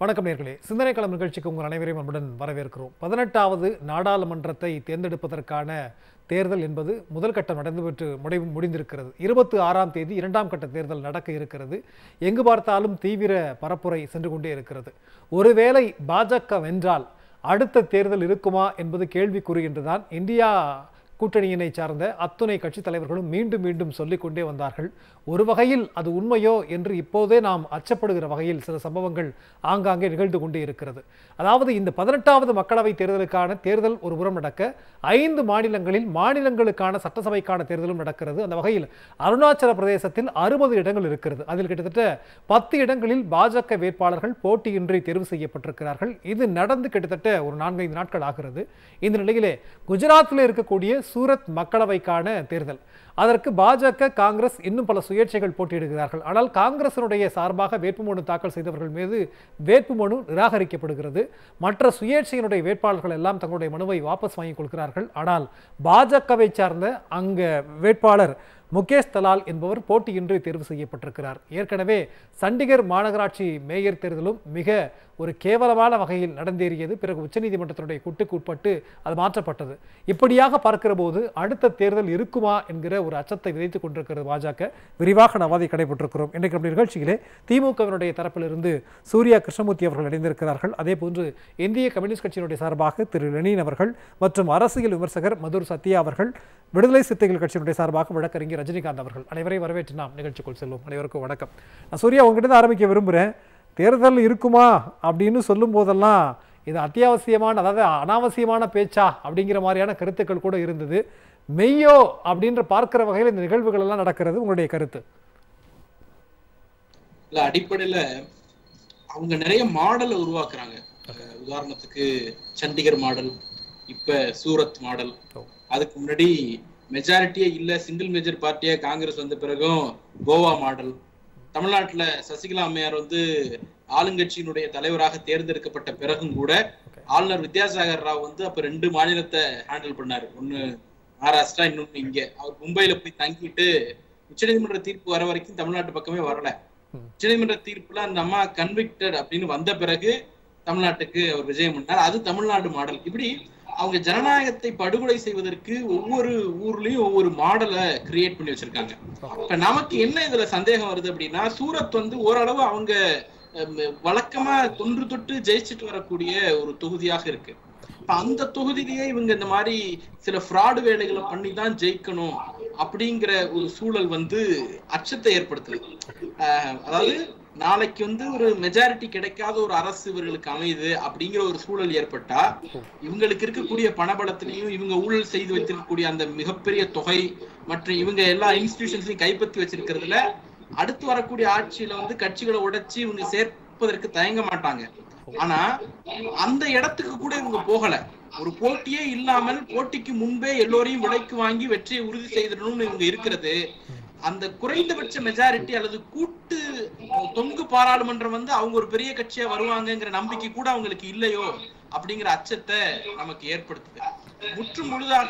வணக்கம் நேர்களே சிந்தனை களம் நிகழ்ச்சிக்கு உங்கள் அனைவரையும் அன்புடன் வரவேற்கிறோம் பதினெட்டாவது நாடாளுமன்றத்தை தேர்ந்தெடுப்பதற்கான தேர்தல் என்பது முதல் கட்டம் நடந்துவிட்டு முடிவு முடிந்திருக்கிறது இருபத்தி ஆறாம் தேதி இரண்டாம் கட்ட தேர்தல் நடக்க இருக்கிறது எங்கு பார்த்தாலும் தீவிர பரப்புரை சென்று கொண்டே இருக்கிறது ஒருவேளை பாஜக வென்றால் அடுத்த தேர்தல் இருக்குமா என்பது கேள்விக்குறி என்றுதான் இந்தியா கூட்டணியினை சார்ந்த அத்துணை கட்சித் தலைவர்களும் மீண்டும் மீண்டும் சொல்லிக் கொண்டே வந்தார்கள் ஒரு வகையில் அது உண்மையோ என்று இப்போதே நாம் அச்சப்படுகிற வகையில் சில சம்பவங்கள் ஆங்காங்கே நிகழ்ந்து கொண்டே இருக்கிறது அதாவது இந்த பதினெட்டாவது மக்களவைத் தேர்தலுக்கான தேர்தல் ஒரு புறம் நடக்க ஐந்து மாநிலங்களில் மாநிலங்களுக்கான சட்டசபைக்கான தேர்தலும் நடக்கிறது அந்த வகையில் அருணாச்சல பிரதேசத்தில் அறுபது இடங்கள் இருக்கிறது அதில் கிட்டத்தட்ட பத்து இடங்களில் பாஜக வேட்பாளர்கள் போட்டியின்றி தேர்வு செய்யப்பட்டிருக்கிறார்கள் இது நடந்து கிட்டத்தட்ட ஒரு நான்கைந்து நாட்கள் ஆகிறது இந்த நிலையிலே குஜராத்தில் இருக்கக்கூடிய சூரத் மக்களவைக்கான தேர்தல் அதற்கு பாஜக காங்கிரஸ் இன்னும் பல சுயேட்சைகள் போட்டியிடுகிறார்கள் ஆனால் காங்கிரசினுடைய சார்பாக வேட்புமனு தாக்கல் செய்தவர்கள் மீது வேட்புமனு நிராகரிக்கப்படுகிறது மற்ற சுயேட்சையினுடைய வேட்பாளர்கள் எல்லாம் தங்களுடைய மனுவை வாபஸ் வாங்கிக் கொள்கிறார்கள் ஆனால் பாஜகவை சார்ந்த அங்க வேட்பாளர் முகேஷ் தலால் என்பவர் போட்டியின்றி தேர்வு செய்யப்பட்டிருக்கிறார் ஏற்கனவே சண்டிகர் மாநகராட்சி மேயர் தேர்தலும் மிக ஒரு கேவலமான வகையில் நடந்தேறியது பிறகு உச்சநீதிமன்றத்தினுடைய குட்டுக்கு உட்பட்டு அது மாற்றப்பட்டது இப்படியாக பார்க்கிற போது அடுத்த தேர்தல் இருக்குமா என்கிற ஒரு அச்சத்தை விதைத்துக் கொண்டிருக்கிறது பாஜக விரிவாக நவாதி கடைபெற்றிருக்கிறோம் இன்றைக்கு நம்முடைய நிகழ்ச்சியிலே திமுகவினுடைய தரப்பிலிருந்து சூர்யா கிருஷ்ணமூர்த்தி அவர்கள் இணைந்திருக்கிறார்கள் அதே போன்று இந்திய கம்யூனிஸ்ட் கட்சியினுடைய சார்பாக திரு லெனின் அவர்கள் மற்றும் அரசியல் விமர்சகர் மதுர் சத்யா அவர்கள் விடுதலை சிறுத்தைகள் கட்சியினுடைய சார்பாக வழக்கறிஞர் ரஜினிகாந்த் அவர்கள் அனைவரையும் வரவேற்று நாம் நிகழ்ச்சிக்குள் செல்வோம் அனைவருக்கும் வணக்கம் நான் சூர்யா உங்ககிட்ட தான் ஆரம்பிக்க விரும்புகிறேன் தேர்தல் இருக்குமா அப்படின்னு சொல்லும் போதெல்லாம் இது அத்தியாவசியமான அதாவது அனாவசியமான பேச்சா அப்படிங்கிற மாதிரியான கருத்துக்கள் கூட இருந்தது மெய்யோ அப்படின்ற பார்க்கிற வகையில் இந்த நிகழ்வுகள் எல்லாம் நடக்கிறது உங்களுடைய கருத்து இல்ல அடிப்படையில அவங்க நிறைய மாடலை உருவாக்குறாங்க அஹ் உதாரணத்துக்கு சண்டிகர் மாடல் இப்ப சூரத் மாடல் அதுக்கு முன்னாடி மெஜாரிட்டியே இல்ல சிங்கிள் மேஜர் பார்ட்டியா காங்கிரஸ் வந்த பிறகும் கோவா மாடல் தமிழ்நாட்டுல சசிகலா அம்மையார் வந்து ஆளுங்கட்சியினுடைய தலைவராக தேர்ந்தெடுக்கப்பட்ட பிறகும் கூட ஆளுநர் வித்யாசாகர் ராவ் வந்து அப்ப ரெண்டு மாநிலத்தை ஹேண்டில் பண்ணாரு ஒண்ணு மகாராஷ்டிரா இன்னொன்னு இங்க அவர் மும்பைல போய் தங்கிட்டு உச்சநீதிமன்ற தீர்ப்பு வர வரைக்கும் தமிழ்நாட்டு பக்கமே வரல உச்சநீதிமன்ற தீர்ப்புல அந்த அம்மா கன்விக்டட் அப்படின்னு வந்த பிறகு தமிழ்நாட்டுக்கு அவர் விஜயம் பண்ணார் அது தமிழ்நாடு மாடல் இப்படி அவங்க ஜனநாயகத்தை படுகொலை செய்வதற்கு ஒவ்வொரு ஊர்லயும் ஒவ்வொரு மாடலை கிரியேட் பண்ணி வச்சிருக்காங்க இப்ப நமக்கு என்ன இதுல சந்தேகம் வருது அப்படின்னா சூரத் வந்து ஓரளவு அவங்க ஹம், வழக்கமா தொன்று தொட்டு ஜெயிச்சுட்டு வரக்கூடிய ஒரு தொகுதியாக இருக்கு இப்ப அந்த தொகுதியிலேயே இவங்க இந்த மாதிரி சில ஃப்ராடு வேலைகளை பண்ணி தான் ஜெயிக்கணும் அப்படிங்கிற ஒரு சூழல் வந்து அச்சத்தை ஏற்படுத்துது ஆஹ் அதாவது நாளைக்கு வந்து ஒரு மெஜாரிட்டி கிடைக்காத ஒரு அரசு இவர்களுக்கு அமையுது அப்படிங்கிற ஒரு சூழல் ஏற்பட்டா இவங்களுக்கு இருக்கக்கூடிய பணபலத்திலையும் இவங்க ஊழல் செய்து வைத்திருக்கக்கூடிய அந்த மிகப்பெரிய தொகை மற்றும் இவங்க எல்லா இன்ஸ்டிடியூஷன்ஸையும் கைப்பற்றி வச்சிருக்கிறதுல அடுத்து வரக்கூடிய ஆட்சியில வந்து கட்சிகளை உடைச்சு இவங்க சேர்ப்பதற்கு தயங்க மாட்டாங்க ஆனா அந்த இடத்துக்கு கூட இவங்க போகல ஒரு போட்டியே இல்லாமல் போட்டிக்கு முன்பே எல்லோரையும் விலைக்கு வாங்கி வெற்றியை உறுதி செய்திடணும்னு இவங்க இருக்கிறது அந்த குறைந்தபட்ச மெஜாரிட்டி அல்லது கூட்டு அஹ், தொங்கு பாராளுமன்றம் வந்து அவங்க ஒரு பெரிய கட்சியா வருவாங்கங்கிற நம்பிக்கை கூட அவங்களுக்கு இல்லையோ அப்படிங்கிற அச்சத்தை நமக்கு ஏற்படுத்துது முற்று முழுதாக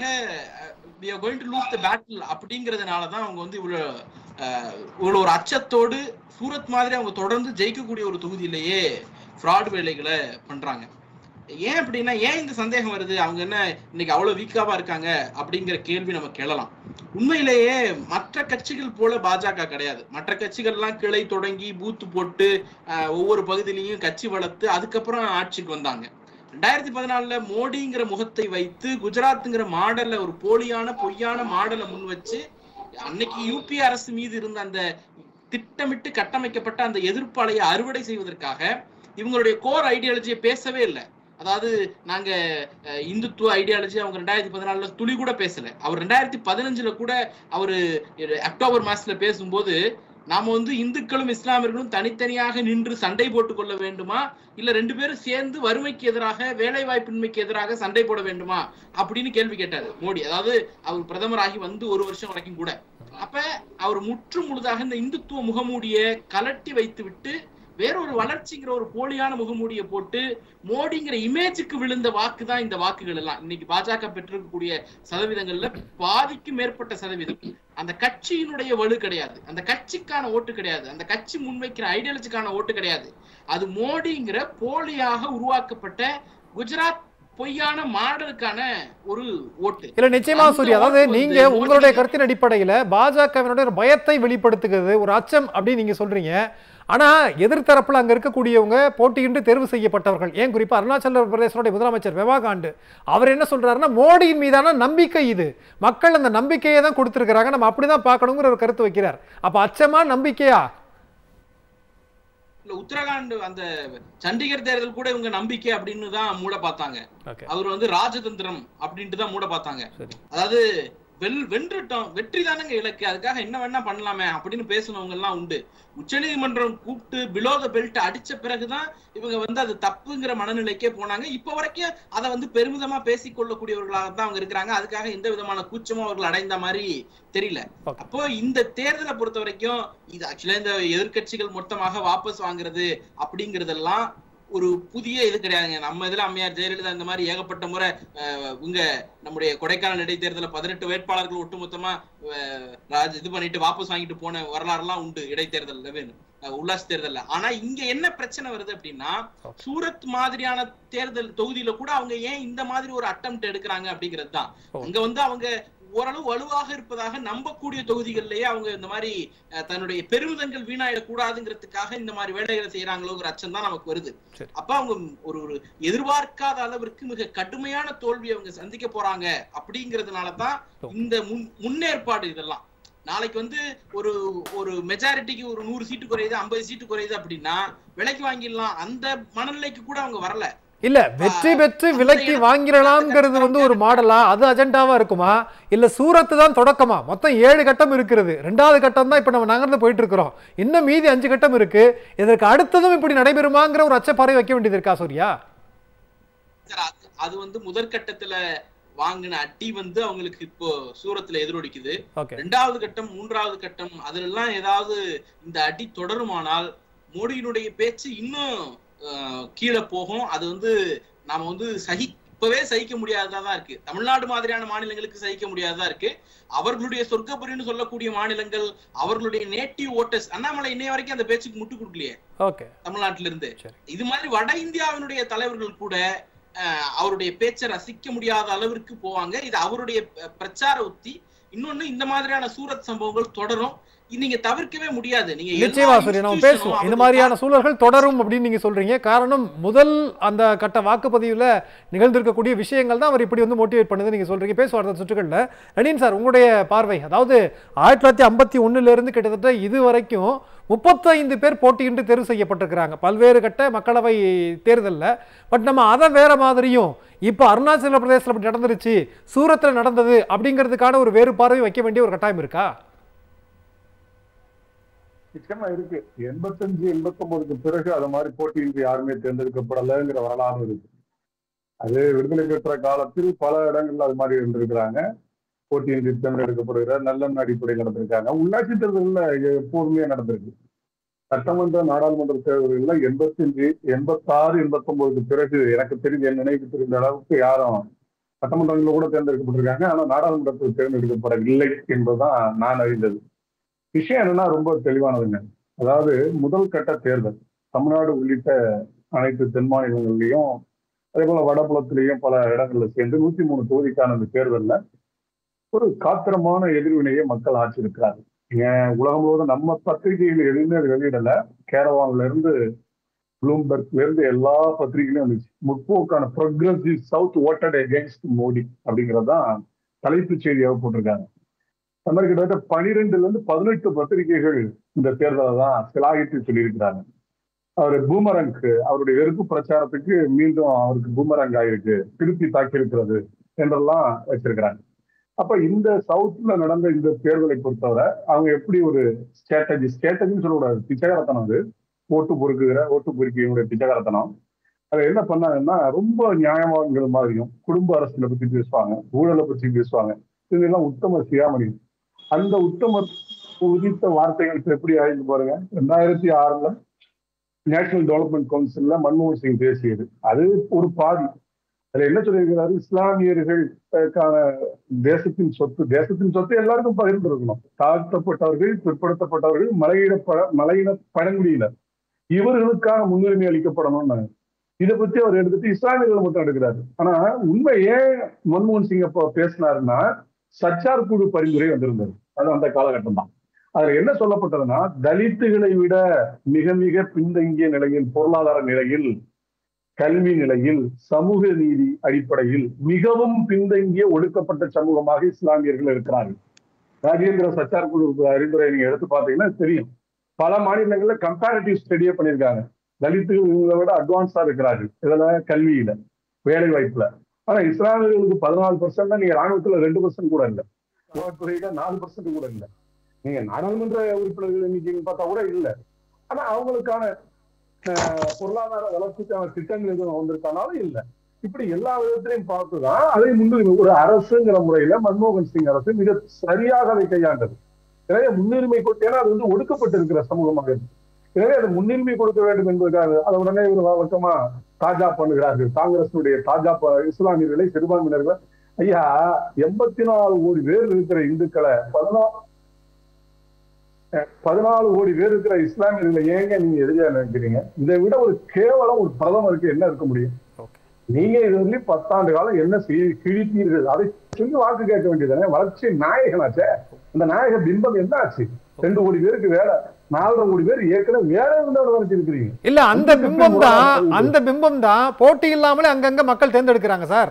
we are going to lose the battle அப்படிங்கிறதுனால தான் அவங்க வந்து இவ்வளவு அஹ், இவ்வளவு ஒரு அச்சத்தோடு சூரத் மாதிரி அவங்க தொடர்ந்து ஜெயிக்கக்கூடிய ஒரு தொகுதியிலேயே ஃப்ராட் வேலைகளை பண்றாங்க ஏன் அப்படின்னா ஏன் இந்த சந்தேகம் வருது அவங்க என்ன இன்னைக்கு அவ்வளவு வீக்காவா இருக்காங்க அப்படிங்கிற கேள்வி நமக்கு எழலாம் உண்மையிலேயே மற்ற கட்சிகள் போல பாஜக கிடையாது மற்ற கட்சிகள்லாம் கிளை தொடங்கி பூத்து போட்டு அஹ், ஒவ்வொரு பகுதியிலையும் கட்சி வளர்த்து அதுக்கப்புறம் ஆட்சிக்கு வந்தாங்க ரெண்டாயிரத்தி பதினாலுல மோடிங்கிற முகத்தை வைத்து குஜராத்துங்கிற மாடல்ல ஒரு போலியான பொய்யான மாடலை முன் வச்சு அன்னைக்கு யூபி அரசு மீது இருந்த அந்த திட்டமிட்டு கட்டமைக்கப்பட்ட அந்த எதிர்ப்பாளையை அறுவடை செய்வதற்காக இவங்களுடைய கோர் ஐடியாலஜியை பேசவே இல்லை அதாவது நாங்க அஹ், இந்துத்துவ ஐடியாலஜி அவங்க ரெண்டாயிரத்தி பதினாலுல துளி கூட பேசல அவர் ரெண்டாயிரத்தி பதினஞ்சுல கூட அவரு இரு- அக்டோபர் மாசத்துல பேசும்போது நாம வந்து இந்துக்களும் இஸ்லாமியர்களும் தனித்தனியாக நின்று சண்டை போட்டுக் கொள்ள வேண்டுமா இல்ல ரெண்டு பேரும் சேர்ந்து வறுமைக்கு எதிராக வேலை வாய்ப்பின்மைக்கு எதிராக சண்டை போட வேண்டுமா அப்படின்னு கேள்வி கேட்டாரு மோடி அதாவது அவர் பிரதமராகி வந்து ஒரு வருஷம் வரைக்கும் கூட அப்ப அவர் முற்று முழுதாக இந்த இந்துத்துவ முகமூடிய கலட்டி வைத்து விட்டு வேறொரு வளர்ச்சிங்கிற ஒரு போலியான முகமூடியை போட்டு மோடிங்கிற இமேஜுக்கு விழுந்த வாக்கு தான் இந்த வாக்குகள் எல்லாம் இன்னைக்கு பாஜக பெற்றிருக்கக்கூடிய சதவீதங்கள்ல பாதிக்கு மேற்பட்ட சதவீதம் அந்த கட்சியினுடைய வலு கிடையாது அந்த கட்சிக்கான ஓட்டு கிடையாது அந்த கட்சி முன்வைக்கிற ஐடியாலஜிக்கான ஓட்டு கிடையாது அது மோடிங்கிற போலியாக உருவாக்கப்பட்ட குஜராத் பொய்யான மாடலுக்கான ஒரு ஓட்டு இல்ல நிச்சயமா அந்த சூர்யா அதாவது வாக்கு வந்து நீங்க மோடி உங்களுடைய நீங்க- கருத்தின் அடிப்படையில பாஜகவினுடைய ஒரு பயத்தை வெளிப்படுத்துகிறது ஒரு அச்சம் அப்படின்னு நீங்க சொல்றீங்க ஆனா எதிர்த்தரப்புல அங்க இருக்கக்கூடியவங்க போட்டியின்றி தேர்வு செய்யப்பட்டவர்கள் ஏன் குறிப்பா அருணாச்சல பிரதேசனுடைய முதலமைச்சர் வெவாகாண்டு அவர் என்ன சொல்றாருன்னா மோடியின் மீதான நம்பிக்கை இது மக்கள் அந்த நம்பிக்கையை தான் கொடுத்திருக்கிறாங்க நம்ம அப்படிதான் பார்க்கணுங்கிற ஒரு கருத்து வைக்கிறார் அப்ப அச்சமா நம்பிக்கையா இல்ல உத்தரகாண்ட் அந்த சண்டிகர் தேர்தல் கூட இவங்க நம்பிக்கை அப்படின்னு தான் மூட பார்த்தாங்க ஓகே அவர் வந்து ராஜதந்திரம் அப்படின்ட்டு தான் மூட பார்த்தாங்க சரி அதாவது வெல் வென்றுட்டோம் வெற்றி தானங்க இலக்கு அதுக்காக என்ன வேணா பண்ணலாமே அப்படின்னு பேசுனவங்க எல்லாம் உண்டு உச்சநீதிமன்றம் கூப்பிட்டு பிலோ த பெல்ட் அடிச்ச பிறகுதான் இவங்க வந்து அது தப்புங்கிற மனநிலைக்கே போனாங்க இப்ப வரைக்கும் அதை வந்து பெருமிதமா பேசிக் கொள்ளக்கூடியவர்களாக தான் அவங்க இருக்கிறாங்க அதுக்காக எந்த விதமான கூச்சமும் அவர்கள் அடைந்த மாதிரி தெரியல Okay. அப்போ இந்த தேர்தலை பொறுத்த வரைக்கும் இது ஆக்சுவலா இந்த எதிர்க்கட்சிகள் மொத்தமாக வாபஸ் வாங்குறது அப்படிங்கறதெல்லாம் ஒரு புதிய இது கிடையாதுங்க நம்ம இதுல அம்மையார் ஜெயலலிதா இந்த மாதிரி ஏகப்பட்ட முறை அஹ், இவங்க நம்முடைய கொடைக்கானல் இடைத்தேர்தல பதினெட்டு வேட்பாளர்கள் ஒட்டுமொத்தமா அஹ், ராஜ் இது பண்ணிட்டு வாபஸ் வாங்கிட்டு போன வரலாறுலாம் உண்டு இடைத்தேர்தல்ல வேணும் அஹ், உள்ளாட்சி தேர்தல்ல ஆனா இங்க என்ன பிரச்சனை வருது அப்படின்னா Okay. சூரத் மாதிரியான தேர்தல் தொகுதியில கூட அவங்க ஏன் இந்த மாதிரி ஒரு அட்டம் எடுக்கிறாங்க அப்படிங்கிறது தான் Oh. அங்க வந்து அவங்க ஓரளவு வலுவாக இருப்பதாக நம்பக்கூடிய தொகுதிகள்லயே அவங்க இந்த மாதிரி அஹ், தன்னுடைய பெருமிதங்கள் வீணாயிடக் கூடாதுங்கிறதுக்காக இந்த மாதிரி வேலைகளை செய்யறாங்களோங்கிற அச்சம் தான் நமக்கு வருது சரி. அப்ப அவங்க ஒரு ஒரு எதிர்பார்க்காத அளவிற்கு மிக கடுமையான தோல்வியை அவங்க சந்திக்க போறாங்க அப்படிங்கறதுனால தான் ஓ. இந்த முன் முன்னேற்பாடு இதெல்லாம் நாளைக்கு வந்து ஒரு ஒரு மெஜாரிட்டிக்கு ஒரு நூறு சீட்டு குறையுது ஐம்பது சீட்டு குறையுது அப்படின்னா விலைக்கு வாங்கிடலாம் அந்த மனநிலைக்கு கூட அவங்க வரல இல்ல வெற்றி பெற்று அந்த விலக்கி இடத்துல வாங்கிடலாம்ங்கிறது வந்து ஒரு மாடலா அது அஜெண்டாவா இருக்குமா இல்ல சூரத்து தான் தொடக்கமா மொத்தம் ஏழு கட்டம் இருக்கிறது ரெண்டாவது கட்டம் தான் இப்ப நம்ம நகர்ந்து போயிட்டு இருக்கிறோம் இன்னும் மீதி அஞ்சு கட்டம் இருக்கு இதற்கு அடுத்ததும் இப்படி நடைபெறுமாங்கிற ஒரு அச்சப்பாறை வைக்க வேண்டியது இருக்கா சூர்யா சார், அது- அது வந்து முதற்கட்டத்துல வாங்கின அடி வந்து அவங்களுக்கு இப்போ சூரத்துல எதிரொலிக்குது ஓகே ரெண்டாவது கட்டம் மூன்றாவது கட்டம் அதெல்லாம் ஏதாவது இந்த அடி தொடருமானால் மோடியினுடைய பேச்சு இன்னும் அஹ், கீழே போகும் அது வந்து நாம வந்து சகி இப்பவே சகிக்க முடியாததா தான் இருக்கு தமிழ்நாடு மாதிரியான மாநிலங்களுக்கு சகிக்க முடியாததா இருக்கு அவர்களுடைய சொர்க்கபுரின்னு சொல்லக்கூடிய மாநிலங்கள் அவர்களுடைய நேட்டிவ் ஓட்டர்ஸ் அண்ணாமலை இன்னைய வரைக்கும் அந்த பேச்சுக்கு முட்டு கொடுக்கலையே ஓகே தமிழ்நாட்டில இருந்து சரி. இது மாதிரி வட இந்தியாவினுடைய தலைவர்கள் கூட அஹ், அவருடைய பேச்சை ரசிக்க முடியாத அளவிற்கு போவாங்க இது அவருடைய அஹ், பிரச்சார உத்தி இன்னொன்னு இந்த மாதிரியான சூரத் சம்பவங்கள் தொடரும் இது நீங்க தவிர்க்கவே முடியாது நீங்க எல்லா நிச்சயமா சூர்யா நம்ம institution-ம் பேசுவோம் இந்த அவர்கள் மாதிரியான சூழல்கள் தொடரும் அப்படின்னு நீங்க சொல்றீங்க காரணம் முதல் அந்த கட்ட வாக்குப்பதிவுல நிகழ்ந்திருக்கக்கூடிய விஷயங்கள் தான் அவர் இப்படி வந்து மோட்டிவேட் பண்ணுது நீங்க சொல்றீங்க பேசுவார் அடுத்த சுற்றுகள்ல நடின் சார் உங்களுடைய பார்வை அதாவது ஆயிரத்தி தொள்ளாயிரத்தி ஐம்பத்தி ஒண்ணுல இருந்து கிட்டத்தட்ட இது வரைக்கும் முப்பத்தைந்து பேர் போட்டியின்றி தேர்வு செய்யப்பட்டிருக்கிறாங்க பல்வேறு கட்ட மக்களவை தேர்தல்ல பட் நம்ம அதை வேற மாதிரியும் இப்போ அருணாச்சல பிரதேசத்தில் அப்படி நடந்துருச்சு சூரத்தில் நடந்தது அப்படிங்கிறதுக்கான ஒரு வேறு பார்வை வைக்க வேண்டிய ஒரு கட்டாயம் இருக்கா நிச்சயமா இருக்கு எண்பத்தஞ்சு எண்பத்தொன்பதுக்கு பிறகு அது மாதிரி போட்டியின்றி யாருமே தேர்ந்தெடுக்கப்படலைங்கிற வரலாறு இருக்கு அது விடுதலை பெற்ற காலத்தில் பல இடங்கள்ல அது மாதிரி இருந்திருக்கிறாங்க போட்டியின்றி தேர்ந்தெடுக்கப்படுகிற நல்லெண்ண அடிப்படையில் நடந்திருக்காங்க உள்ளாட்சி தேர்தலில் எப்போதுமே நடந்திருக்கு சட்டமன்ற நாடாளுமன்ற தேர்தல்கள்ல எண்பத்தஞ்சு எண்பத்தாறு எண்பத்தொன்பதுக்கு பிறகு எனக்கு தெரிஞ்ச என் நினைவு தெரிந்த அளவுக்கு யாரும் சட்டமன்றங்களில் கூட தேர்ந்தெடுக்கப்பட்டிருக்காங்க ஆனா நாடாளுமன்றத்தில் தேர்ந்தெடுக்கப்படவில்லை என்பதுதான் நான் அறிந்தது விஷயம் என்னன்னா ரொம்ப தெளிவானதுங்க அதாவது முதல் கட்ட தேர்தல் தமிழ்நாடு உள்ளிட்ட அனைத்து தென் மாநிலங்கள்லயும் அதே போல வடபுலத்திலையும் பல இடங்கள்ல சேர்ந்து நூத்தி மூணு தொகுதிக்கான அந்த தேர்தல்ல ஒரு காத்திரமான எதிர்வினையை மக்கள் ஆற்றிருக்கிறாங்க ஏன் உலகம் முழுவதும் நம்ம பத்திரிகைகள் எதுவுமே அது வெளியிடல கேரவான்ல இருந்து ப்ளூம்பர்க்ல இருந்து எல்லா பத்திரிகைகளும் வந்துச்சு முற்போக்கான progressive south voted against Modi அப்படிங்கிறது தான் தலைப்புச் செய்தியாக போட்டிருக்காங்க அந்த மாதிரி கிட்டத்தட்ட பனிரெண்டுல இருந்து பதினெட்டு பத்திரிகைகள் இந்த தேர்தலை தான் சிலாகித்து சொல்லியிருக்கிறாங்க அவர் பூமரங்க் அவருடைய வெறுப்பு பிரச்சாரத்துக்கு மீண்டும் அவருக்கு பூமரங் ஆயிருக்கு திருப்பி தாக்கியிருக்கிறது என்றெல்லாம் வச்சிருக்கிறாங்க அப்ப இந்த சவுத்ல நடந்த இந்த தேர்தலை பொறுத்தவரை அவங்க எப்படி ஒரு ஸ்ட்ராட்டஜி ஸ்ட்ராட்டஜின்னு சொல்லக்கூடாது பிச்சைகரத்தனம் அது ஓட்டு பொறுக்குகிற ஓட்டு பொறுக்கியினுடைய பிச்சைகரத்தனம் அதை என்ன பண்ணாங்கன்னா ரொம்ப நியாயமானங்கள் மாதிரியும் குடும்ப அரசியலை பத்தி பேசுவாங்க ஊழலை பத்தி பேசுவாங்க இதெல்லாம் உத்தம சியாமணி அந்த உத்தம உதித்த வார்த்தைகள் இப்ப எப்படி ஆயிருக்கு பாருங்க ரெண்டாயிரத்தி ஆறுல நேஷனல் டெவலப்மெண்ட் கவுன்சில்ல மன்மோகன் சிங் பேசியது அது ஒரு பாதி அதுல என்ன சொல்லியிருக்கிறாரு இஸ்லாமியர்களுக்கான தேசத்தின் சொத்து தேசத்தின் சொத்து எல்லாருக்கும் பகிர்ந்து இருக்கணும் தாழ்த்தப்பட்டவர்கள் பிற்படுத்தப்பட்டவர்கள் மலையிட மலையின பழங்குடியினர் இவர்களுக்கான முன்னுரிமை அளிக்கப்படணும்னு இதை பத்தி அவர் எடுத்துட்டு இஸ்லாமியர்கள் மட்டும் எடுக்கிறாரு ஆனா உண்மை ஏன் மன்மோகன் சிங் அப்போ பேசினாருன்னா சச்சார் குழு பரிந்துரை வந்திருந்தது அது அந்த காலகட்டம் தான் அதுல என்ன சொல்லப்பட்டதுன்னா தலித்துகளை விட மிக மிக பின்தங்கிய நிலையில் பொருளாதார நிலையில் கல்வி நிலையில் சமூக நீதி அடிப்படையில் மிகவும் பின்தங்கிய ஒடுக்கப்பட்ட சமூகமாக இஸ்லாமியர்கள் இருக்கிறார்கள் ராஜேந்திர சச்சார் குழு அறிவுரை நீங்க எடுத்து பார்த்தீங்கன்னா தெரியும் பல மாநிலங்கள்ல கம்பேரிட்டிவ் ஸ்டடியே பண்ணியிருக்காங்க தலித்துகள் இவங்களை விட அட்வான்ஸா இருக்கிறார்கள் இதுல கல்வியில வேலை வாய்ப்புல ஆனா இஸ்லாமியர்களுக்கு பதினாலு பர்சன்ட் நீங்க ராணுவத்துல ரெண்டு பர்சன்ட் கூட இல்லை துறையில நாலு பர்சன்ட் கூட இல்லை நீங்க நாடாளுமன்ற உறுப்பினர்கள் எண்ணிக்கைன்னு பார்த்தா கூட இல்லை ஆனா அவங்களுக்கான பொருளாதார வளர்ச்சிக்கான திட்டங்கள் எதுவும் வந்திருக்கானாலும் இல்லை இப்படி எல்லா விதத்திலையும் பார்த்துதான் அதை முன்னுரிமை ஒரு அரசுங்கிற முறையில மன்மோகன் சிங் அரசு மிக சரியாக அதை கையாண்டது எனவே முன்னுரிமை கொடுத்து ஏன்னா அது வந்து ஒடுக்கப்பட்டிருக்கிற சமூகமாக இருக்கு எனவே அது முன்னுரிமை கொடுக்க வேண்டும் என்பதற்காக அதை உடனே ஒரு வழக்கமா தாஜா பண்ணுகிறார்கள் காங்கிரசுடைய தாஜா இஸ்லாமியர்களை சிறுபான்மையினர்களை ஐயா எண்பத்தி நாலு கோடி பேர் இருக்கிற இந்துக்களை பதினாலு பதினாலு கோடி பேர் இருக்கிற இஸ்லாமியர்களை ஏங்க நீங்க எதிரியா நினைக்கிறீங்க இதை விட ஒரு கேவலம் ஒரு பிரதமருக்கு என்ன இருக்க முடியும் நீங்க இது வந்து பத்தாண்டு காலம் என்ன செய்ய கிழித்தீர்கள் அதை சொல்லி வாக்கு கேட்க வேண்டியதானே வளர்ச்சி நாயகனாச்சே அந்த நாயக பிம்பம் என்ன ஆச்சு ரெண்டு கோடி பேருக்கு வேற நாலரை கோடி பேர் ஏற்கனவே வேற இருந்தவங்க வளர்ச்சி இருக்கிறீங்க இல்ல அந்த பிம்பம் தான் அந்த பிம்பம் தான் போட்டி இல்லாமலே அங்கங்க மக்கள் தேர்ந்தெடுக்கிறாங்க சார்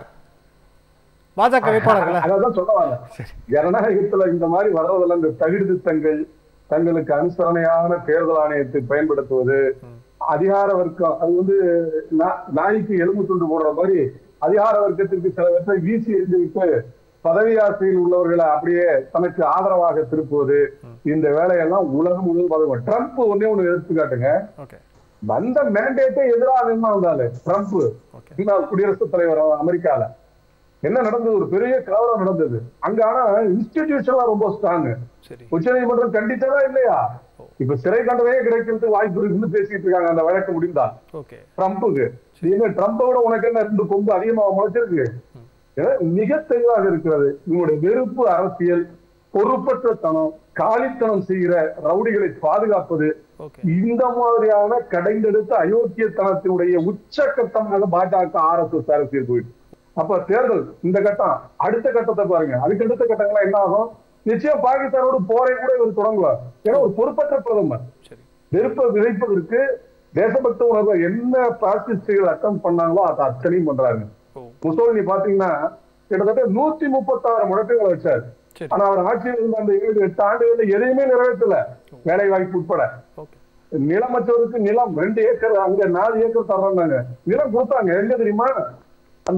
பாஜக வேட்பாளர்களை அதான் சொல்லுவாங்க ஜனநாயகத்துல இந்த மாதிரி வர்றதெல்லாம் இந்த தகுதி திட்டங்கள் தங்களுக்கு அனுசரணையான தேர்தல் ஆணையத்தை பயன்படுத்துவது அதிகார வர்க்கம் அது வந்து நாய்க்கு எலும்பு துண்டு போடுற மாதிரி அதிகார வர்க்கத்திற்கு சில பேர்த்தை வீசி எறிந்து விட்டு பதவி ஆசையில் உள்ளவர்களை அப்படியே தனக்கு ஆதரவாக திருப்புவது இந்த வேலையெல்லாம் உலகம் முழுவதும் ட்ரம்ப் ஒன்னே ஒண்ணு எடுத்துக்காட்டுங்க வந்த மேண்டேட்டே எதிராக என்ன வந்தாரு ட்ரம்ப் குடியரசுத் தலைவர் அமெரிக்கால என்ன நடந்தது ஒரு பெரிய கலவரம் நடந்தது அங்க ஆனா இன்ஸ்டிடியூஷன்லாம் ரொம்ப ஸ்ட்ராங் உச்ச நீதிமன்றம் கண்டிச்சதா இல்லையா இப்ப சிறை தண்டனையே கிடைக்கிறதுக்கு வாய்ப்பு இருக்குன்னு பேசிட்டு இருக்காங்க அந்த வழக்கு முடிந்தா ட்ரம்ப்புக்கு ட்ரம்ப்பை விட உனக்கு என்ன ரெண்டு கொம்பு அதிகமாக முளைச்சிருக்கு மிக தெளிவாக இருக்கிறது இவங்களுடைய வெறுப்பு அரசியல் பொறுப்பற்ற தனம் காலித்தனம் செய்கிற ரவுடிகளை பாதுகாப்பது இந்த மாதிரியான கடைந்தெடுத்த அயோக்கியத்தனத்தினுடைய உச்சக்கட்டமாக பாஜக ஆர் எஸ் எஸ் அரசியல் போயிட்டு அப்ப தேர்தல் இந்த கட்டம் அடுத்த கட்டத்தை பாருங்க அதுக்கு அடுத்த கட்டங்கள்லாம் என்ன ஆகும் நிச்சயம் பாகிஸ்தானோடு போரை கூட இவர் தொடங்குவார் ஏன்னா ஒரு பொறுப்பற்ற பிரதமர் வெறுப்பை விதைப்பதற்கு தேசபக்த உணர்வை என்ன பாசிஸ்டுகள் அட்டம் பண்ணாங்களோ அதை அத்தனையும் பண்றாங்க முசோலினி பாத்தீங்கன்னா கிட்டத்தட்ட நூத்தி முப்பத்தாறு முழக்கங்களை வச்சாரு ஆனா அவர் ஆட்சியில் இருந்த அந்த ஏழு எட்டு ஆண்டுகள்ல எதையுமே நிறைவேற்றல வேலை வாய்ப்பு உட்பட நிலமற்றவருக்கு நிலம் ரெண்டு ஏக்கர் அங்க நாலு ஏக்கர் தர்றாங்க நிலம் கொடுத்தாங்க எங்க தெரியுமா அந்த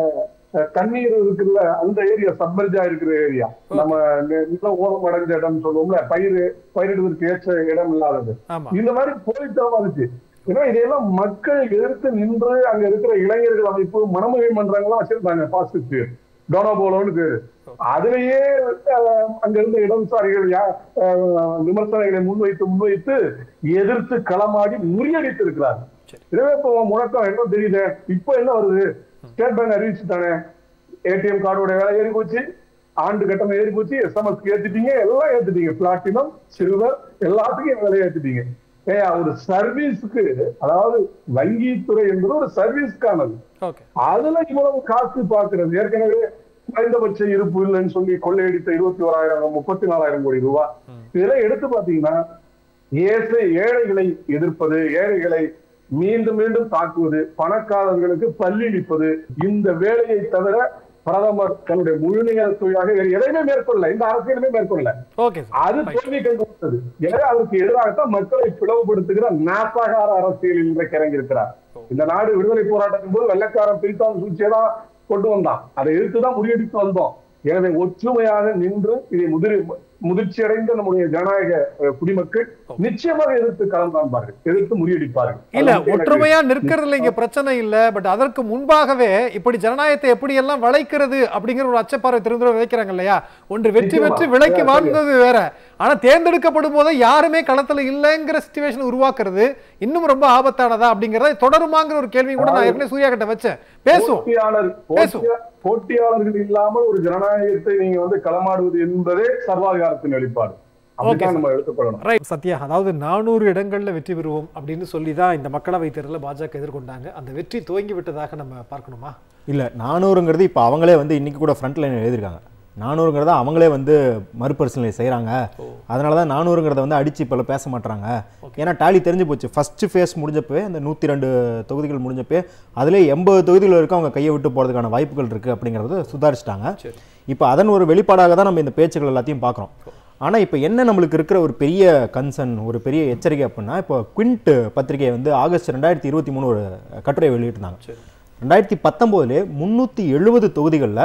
தண்ணீர் இருக்குல்ல அந்த ஏரியா சப்மர்ஜா இருக்கிற ஏரியா நம்ம நில ஓரம் அடைஞ்ச இடம் சொல்லுவோம்ல பயிர் பயிரிடுவதற்கு ஏற்ற இடம் இல்லாதது இந்த மாதிரி போலித்தனமா இருந்துச்சு ஏன்னா இதையெல்லாம் மக்கள் எதிர்த்து நின்று அங்க இருக்கிற இளைஞர்கள் அமைப்பு மனமொழி மன்றங்கள்லாம் வச்சிருந்தாங்க பாசிஸ்ட் டோனோபோலோன்னு பேரு அதுலயே அங்க இருந்த இடதுசாரிகள் விமர்சனங்களை முன்வைத்து முன்வைத்து எதிர்த்து களமாடி முறியடித்து இருக்கிறார் எனவே இப்போ முழக்கம் என்ன தெரியுது இப்ப என்ன வருது ஸ்டேட் பேங்க் அறிவிச்சுட்டானே ஏடிஎம் கார்டோட வேலை ஏறி போச்சு ஆண்டு கட்டணம் ஏறி போச்சு எஸ்எம்எஸ் ஏத்துட்டீங்க எல்லாம் ஏத்துட்டீங்க பிளாட்டினம் சில்வர் எல்லாத்துக்கும் விலை ஏத்துட்டீங்க ஏ ஒரு சர்வீஸ்க்கு அதாவது வங்கித்துறை என்பது ஒரு சர்வீஸ்க்கானது அதுல இவ்வளவு காசு பாக்குறது ஏற்கனவே குறைந்தபட்ச இருப்பு இல்லைன்னு சொல்லி கொள்ளையடித்த இருபத்தி ஓராயிரம் முப்பத்தி நாலாயிரம் கோடி ரூபாய் இதெல்லாம் எடுத்து பாத்தீங்கன்னா ஏசை ஏழைகளை எதிர்ப்பது ஏழைகளை மீண்டும் மீண்டும் தாக்குவது பணக்காரர்களுக்கு பல்லிழிப்பது இந்த வேலையை தவிர பிரதமர் தன்னுடைய முழு நேர தொழிலாக வேறு எதையுமே மேற்கொள்ள இந்த அரசியலுமே மேற்கொள்ள அது தோல்வி கண்டுவிட்டது எனவே அதற்கு எதிராகத்தான் மக்களை பிளவுபடுத்துகிற நாசகார அரசியலில் இன்றைக்கு இறங்கி இருக்கிறார் இந்த நாடு விடுதலை போராட்டத்தின் போது வெள்ளக்காரன் பிரித்தான் சூழ்ச்சியை தான் கொண்டு வந்தான் அதை எதிர்த்துதான் முறியடித்து வந்தோம் எனவே ஒற்றுமையாக நின்று இதை முதிரி முதிர்ச்சி அடைந்த நம்முடைய ஜனநாயக அஹ், குடிமக்கள் நிச்சயமாக எதிர்த்து களம் காண்பார்கள் எதிர்த்து முறியடிப்பார்கள் இல்ல அது வந்து எனக்கு- ஒற்றுமையா நிற்கிறதுல இங்க பிரச்சனை இல்ல பட் அதற்கு முன்பாகவே இப்படி ஜனநாயகத்தை எப்படி எல்லாம் வளைக்கிறது அப்படிங்கிற ஒரு அச்சப்பார்வை திரும்ப விதைக்கிறாங்க இல்லையா ஒன்று வெற்றி நிச்சயமா. பெற்று விலைக்கு சரியா, வாழ்ந்தது வேற ஆனா தேர்ந்தெடுக்கப்படும் போது யாருமே களத்துல இல்லைங்கிற சுச்சுவேஷன் உருவாக்குறது இன்னும் ரொம்ப ஆபத்தானதா அப்படிங்கறத தொடருமாங்கிற ஒரு கேள்வி கூட நான் ஏற்கனவே சூர்யா கிட்ட வச்சேன் பேசுவோம் போட்டியாளர் பேசுவோம். போட்டியா- போட்டியாளர்கள் இல்லாமல் ஒரு ஜனநாயகத்தை நீங்க வந்து களமாடுவது என்பதே சர்வாதிகாரத்தின் வெளிப்பாடு அப்படித்தான் நம்ம எடுத்துக்கொள்ளணும் ரைட் சத்யா அதாவது நானூறு இடங்கள்ல வெற்றி பெறுவோம் அப்படின்னு சொல்லி தான் இந்த மக்களவை தேர்தலில் பாஜக எதிர்கொண்டாங்க அந்த வெற்றி துவங்கி விட்டதாக நம்ம பார்க்கணுமா இல்லை நானூறுங்கிறது இப்போ அவங்களே வந்து இன்னைக்கு கூட ஃப்ரண்ட் லைன் எழுதியிருக்காங்க நானூறுங்கிறத அவங்களே வந்து மறுபரிசீலனை செய்கிறாங்க அதனால தான் நானூறுங்கிறத வந்து அடிச்சு இப்போ பேச மாட்றாங்க ஏன்னா டாலி தெரிஞ்சு போச்சு ஃபஸ்ட்டு ஃபேஸ் முடிஞ்சப்போ அந்த நூற்றி ரெண்டு தொகுதிகள் முடிஞ்சப்போ அதிலே எண்பது தொகுதிகள் வரைக்கும் அவங்க கையை விட்டு போகிறதுக்கான வாய்ப்புகள் இருக்குது அப்படிங்கிறத சுதாரிச்சிட்டாங்க சரி. இப்போ அதன் ஒரு வெளிப்பாடாக தான் நம்ம இந்த பேச்சுகள் எல்லாத்தையும் பார்க்குறோம் ஆனால் இப்போ என்ன நம்மளுக்கு இருக்கிற ஒரு பெரிய கன்சர்ன் ஒரு பெரிய எச்சரிக்கை அப்படின்னா இப்போ குவிண்ட் பத்திரிகை வந்து ஆகஸ்ட் ரெண்டாயிரத்தி இருபத்தி மூணு ஒரு கட்டுரை வெளியிட்டிருந்தாங்க ரெண்டாயிரத்தி பத்தொம்போதுலே முந்நூற்றி எழுபது தொகுதிகளில்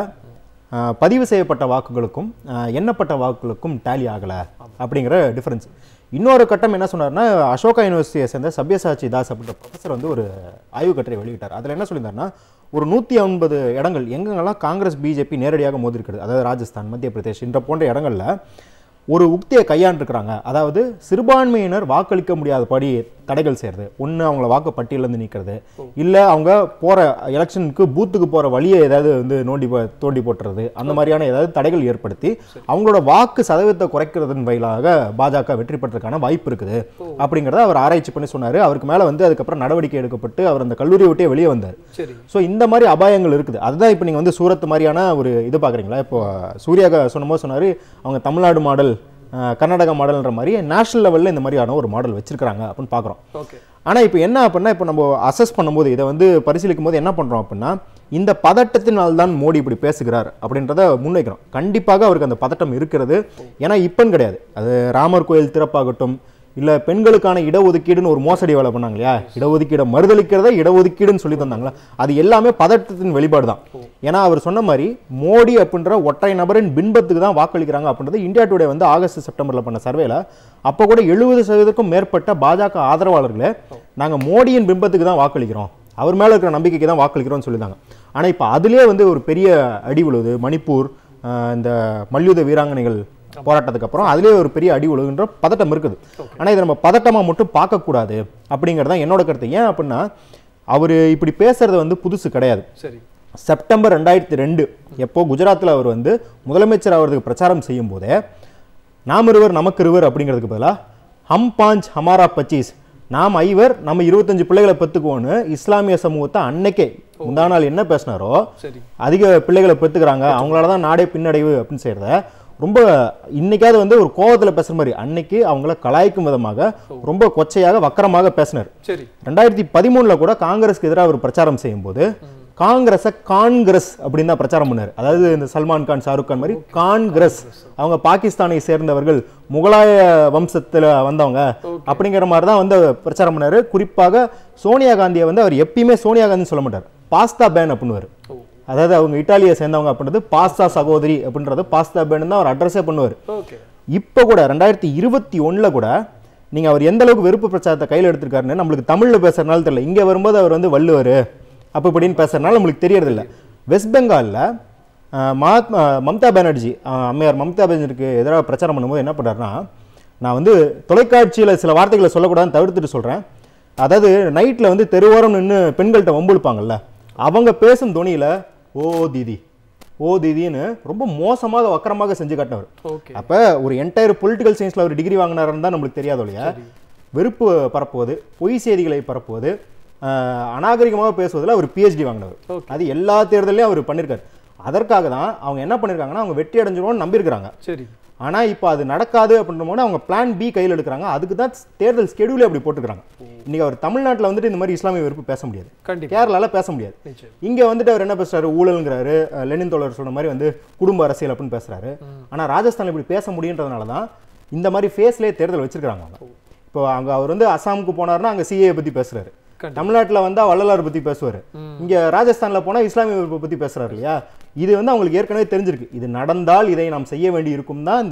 பதிவு செய்யப்பட்ட வாக்குகளுக்கும் ஆஹ், எண்ணப்பட்ட வாக்குகளுக்கும் டேலி ஆகலை அப்படிங்கிற டிஃபரன்ஸ் இன்னொரு கட்டம் என்ன சொன்னார்னா அசோகா யூனிவர்சிட்டியை சேர்ந்த சத்யசாச்சி தாஸ் அப்படின்ற ப்ரொஃபஸர் வந்து ஒரு ஆய்வு கட்டுரை வெளியிட்டார் அதில் என்ன சொல்லியிருந்தாருன்னா ஒரு நூற்றி ஐம்பது இடங்கள் எங்கெங்கெல்லாம் காங்கிரஸ் பிஜேபி நேரடியாக மோதிருக்கிறது அதாவது ராஜஸ்தான் மத்திய பிரதேஷ் என்ற போன்ற இடங்களில் ஒரு உக்தியை கையாண்டிருக்கிறாங்க அதாவது சிறுபான்மையினர் வாக்களிக்க முடியாதபடி தடைகள் செய்கிறது ஒன்று அவங்கள வாக்கு பட்டியலேருந்து நீக்கிறது இல்லை அவங்க போகிற எலெக்ஷனுக்கு பூத்துக்கு போகிற வழியை ஏதாவது வந்து நோண்டி போ- தோண்டி போட்டுறது அந்த மாதிரியான ஏதாவது தடைகள் ஏற்படுத்தி அவங்களோட வாக்கு சதவீதத்தை குறைக்கிறதன் வழியாக பாஜக வெற்றி பெற்றதுக்கான வாய்ப்பு இருக்குது அப்படிங்கிறத அவர் ஆராய்ச்சி பண்ணி சொன்னார் அவருக்கு மேலே வந்து அதுக்கப்புறம் நடவடிக்கை எடுக்கப்பட்டு அவர் அந்த கல்லூரியை விட்டே வெளியே வந்தார் சரி ஸோ இந்த மாதிரி அபாயங்கள் இருக்குது அதுதான் இப்போ நீங்கள் வந்து சூரத் மாதிரியான ஒரு இது பார்க்குறீங்களா இப்போ சூர்யா சொன்னபோது சொன்னார் அவங்க தமிழ்நாடு மாடல் அஹ், கர்நாடக மாடல்ன்ற மாதிரி நேஷனல் லெவலில் இந்த மாதிரியான ஒரு மாடல் வச்சிருக்காங்க அப்படின்னு பார்க்குறோம் ஓகே ஆனால் இப்போ என்ன அப்படின்னா இப்போ நம்ம அசஸ் பண்ணும்போது இதை வந்து பரிசீலிக்கும் போது என்ன பண்ணுறோம் அப்படின்னா இந்த பதட்டத்தினால் தான் மோடி இப்படி பேசுகிறார் அப்படின்றத முன்வைக்கிறோம் கண்டிப்பாக அவருக்கு அந்த பதட்டம் இருக்கிறது ஏன்னா இப்போன்னு கிடையாது அது ராமர் கோயில் திறப்பாகட்டும் இல்லை பெண்களுக்கான இடஒதுக்கீடுன்னு ஒரு மோசடி வேலை பண்ணாங்க இல்லையா இடஒதுக்கீடை மறுதளிக்கிறத இடஒதுக்கீடுன்னு சொல்லி தந்தாங்களா அது எல்லாமே பதட்டத்தின் வெளிப்பாடு தான் ஏன்னா அவர் சொன்ன மாதிரி மோடி அப்படின்ற ஒற்றை நபரின் பின்பத்துக்கு தான் வாக்களிக்கிறாங்க அப்படின்றது இந்தியா டுடே வந்து ஆகஸ்ட் செப்டம்பரில் பண்ண சர்வேல அப்போ கூட எழுபது சதவீதத்துக்கும் மேற்பட்ட பாஜக ஆதரவாளர்களே நாங்கள் மோடியின் பிம்பத்துக்கு தான் வாக்களிக்கிறோம் அவர் மேலே இருக்கிற நம்பிக்கைக்கு தான் வாக்களிக்கிறோம்னு சொல்லியிருந்தாங்க ஆனால் இப்போ அதுலேயே வந்து ஒரு பெரிய அடி விழுது மணிப்பூர் ஆஹ் இந்த மல்யுத்த வீராங்கனைகள் போராட்டத்துக்கு அப்புறம் அதுலேயே ஒரு பெரிய அடி விழுகுன்ற பதட்டம் இருக்குது ஆனால் இதை நம்ம பதட்டமாக மட்டும் பார்க்கக்கூடாது அப்படிங்கிறது தான் என்னோட கருத்து ஏன் அப்படின்னா அவர் இப்படி பேசுறது வந்து புதுசு கிடையாது சரி செப்டம்பர் ரெண்டாயிரத்தி ரெண்டு எப்போ குஜராத்தில் அவர் வந்து முதலமைச்சர் ஆகிறதுக்கு பிரச்சாரம் செய்யும் போதே நாம் இருவர் நமக்கு இருவர் அப்படிங்கிறதுக்கு பதிலாக ஹம் பாஞ்ச் ஹமாரா பச்சீஸ் நாம் ஐவர் நம்ம இருபத்தஞ்சு பிள்ளைகளை பெற்றுக்குவோன்னு இஸ்லாமிய சமூகத்தை அன்னைக்கே முந்தா நாள் என்ன பேசினாரோ சரி அதிக பிள்ளைகளை பெற்றுக்கிறாங்க அவங்களால தான் நாடே பின்னடைவு அப்படின்னு செய்கிறத ரொம்ப இன்னைக்காவது வந்து ஒரு கோவத்தில் பேசுகிற மாதிரி அன்னைக்கு அவங்கள கலாய்க்கும் விதமாக ரொம்ப கொச்சையாக வக்கரமாக பேசினார் சரி ரெண்டாயிரத்தி பதிமூணுல கூட காங்கிரஸ்க்கு எதிராக அவர் பிரச்சாரம் செய்யும்போது காங்கிரஸை காங்கிரஸ் அப்படின்னு தான் பிரச்சாரம் பண்ணார் அதாவது இந்த சல்மான் கான் ஷாருக் கான் மாதிரி காங்கிரஸ் அவங்க பாகிஸ்தானை சேர்ந்தவர்கள் முகலாய வம்சத்துல வந்தவங்க அப்படிங்கிற மாதிரி தான் வந்து அவர் பிரச்சாரம் பண்ணாரு குறிப்பாக சோனியா காந்தியை வந்து அவர் எப்பயுமே சோனியா காந்தி சொல்ல மாட்டார் பாஸ்தா பேன் அப்படின்னுவார் அதாவது அவங்க இட்டாலியை சேர்ந்தவங்க அப்படின்றது பாஸ்தா சகோதரி அப்படின்றது பாஸ்தா பேன் தான் அவர் அட்ரஸே பண்ணுவார் ஓகே இப்போ கூட ரெண்டாயிரத்தி இருபத்தி ஒண்ணுல கூட நீங்க அவர் எந்த அளவுக்கு வெறுப்பு பிரச்சாரத்தை கையில் எடுத்திருக்காருன்னு நம்மளுக்கு தமிழ்ல பேசுறதுனால தெரியல இங்க வரும்போது அவர் வந்து வள்ளுவர் அப்போ இப்படின்னு பேசுறதுனால நம்மளுக்கு தெரியறதில்ல வெஸ்ட் பெங்கால்ல அஹ், மகாத்மா மம்தா பானர்ஜி அஹ், அம்மையார் மம்தா பானர்ஜிக்கு எதிராக பிரச்சாரம் பண்ணும்போது என்ன பண்றாருன்னா நான் வந்து தொலைக்காட்சியில சில வார்த்தைகளை சொல்லக்கூடாதுன்னு தவிர்த்துட்டு சொல்றேன் அதாவது நைட்ல வந்து தெருவோரம் நின்று பெண்கள்கிட்ட வம்புழுப்பாங்கல்ல அவங்க பேசும் துணியில ஓ தீதி ஓ தீதின்னு ரொம்ப மோசமாக வக்கரமாக செஞ்சு காட்டினவர் ஓகே அப்ப ஒரு என்டையர் பொலிட்டிக்கல் சயின்ஸ்ல ஒரு டிகிரி வாங்கினாருன்னு தான் நம்மளுக்கு தெரியாது இல்லையா வெறுப்பு பரப்புவது பொய் செய்திகளை பரப்புவது ஆஹ், அநாகரிகமாக பேசுவதில் அவர் பிஹெச்டி வாங்கினவர் அது எல்லா தேர்தலையும் அவர் பண்ணியிருக்காரு அதற்காக தான் அவங்க என்ன பண்ணியிருக்காங்கன்னா அவங்க வெற்றி அடைஞ்சிருவோம்னு நம்பியிருக்கிறாங்க சரி ஆனா இப்போ அது நடக்காது அப்படின்ற போது அவங்க பிளான் பி கையில் எடுக்கிறாங்க அதுக்கு தான் தேர்தல் ஸ்கெடியூலே அப்படி போட்டுக்கிறாங்க இன்னைக்கு அவர் தமிழ்நாட்டுல வந்துட்டு இந்த மாதிரி இஸ்லாமிய வெறுப்பு பேச முடியாது கண்டிப்பா கேரளால பேச முடியாது நிச்சயம் இங்க வந்துட்டு அவர் என்ன பேசுறாரு ஊழல்ங்கிறாரு அஹ் லெனின் தோழர் சொன்ன மாதிரி வந்து குடும்ப அரசியல் அப்படின்னு பேசுறாரு ஆனா ராஜஸ்தான்ல இப்படி பேச முடியுன்றதுனால தான் இந்த மாதிரி ஃபேஸ்லேயே தேர்தல் வச்சிருக்காங்க அவங்க இப்போ அங்க அவர் வந்து அசாமுக்கு போனாருன்னா அங்க சிஏ பத்தி பேசுறாரு கண்டிப்பா. தமிழ்நாட்டுல வந்தா வள்ளலார் பத்தி பேசுவாரு ம். இங்க ராஜஸ்தான்ல போனா இஸ்லாமிய வெறுப்பை பத்தி பேசுறாரு இல்லையா இது வந்து அவங்களுக்கு ஏற்கனவே தெரிஞ்சிருக்கு இது நடந்தால் இதை நாம் செய்ய வேண்டி இருக்கும் தான் இந்த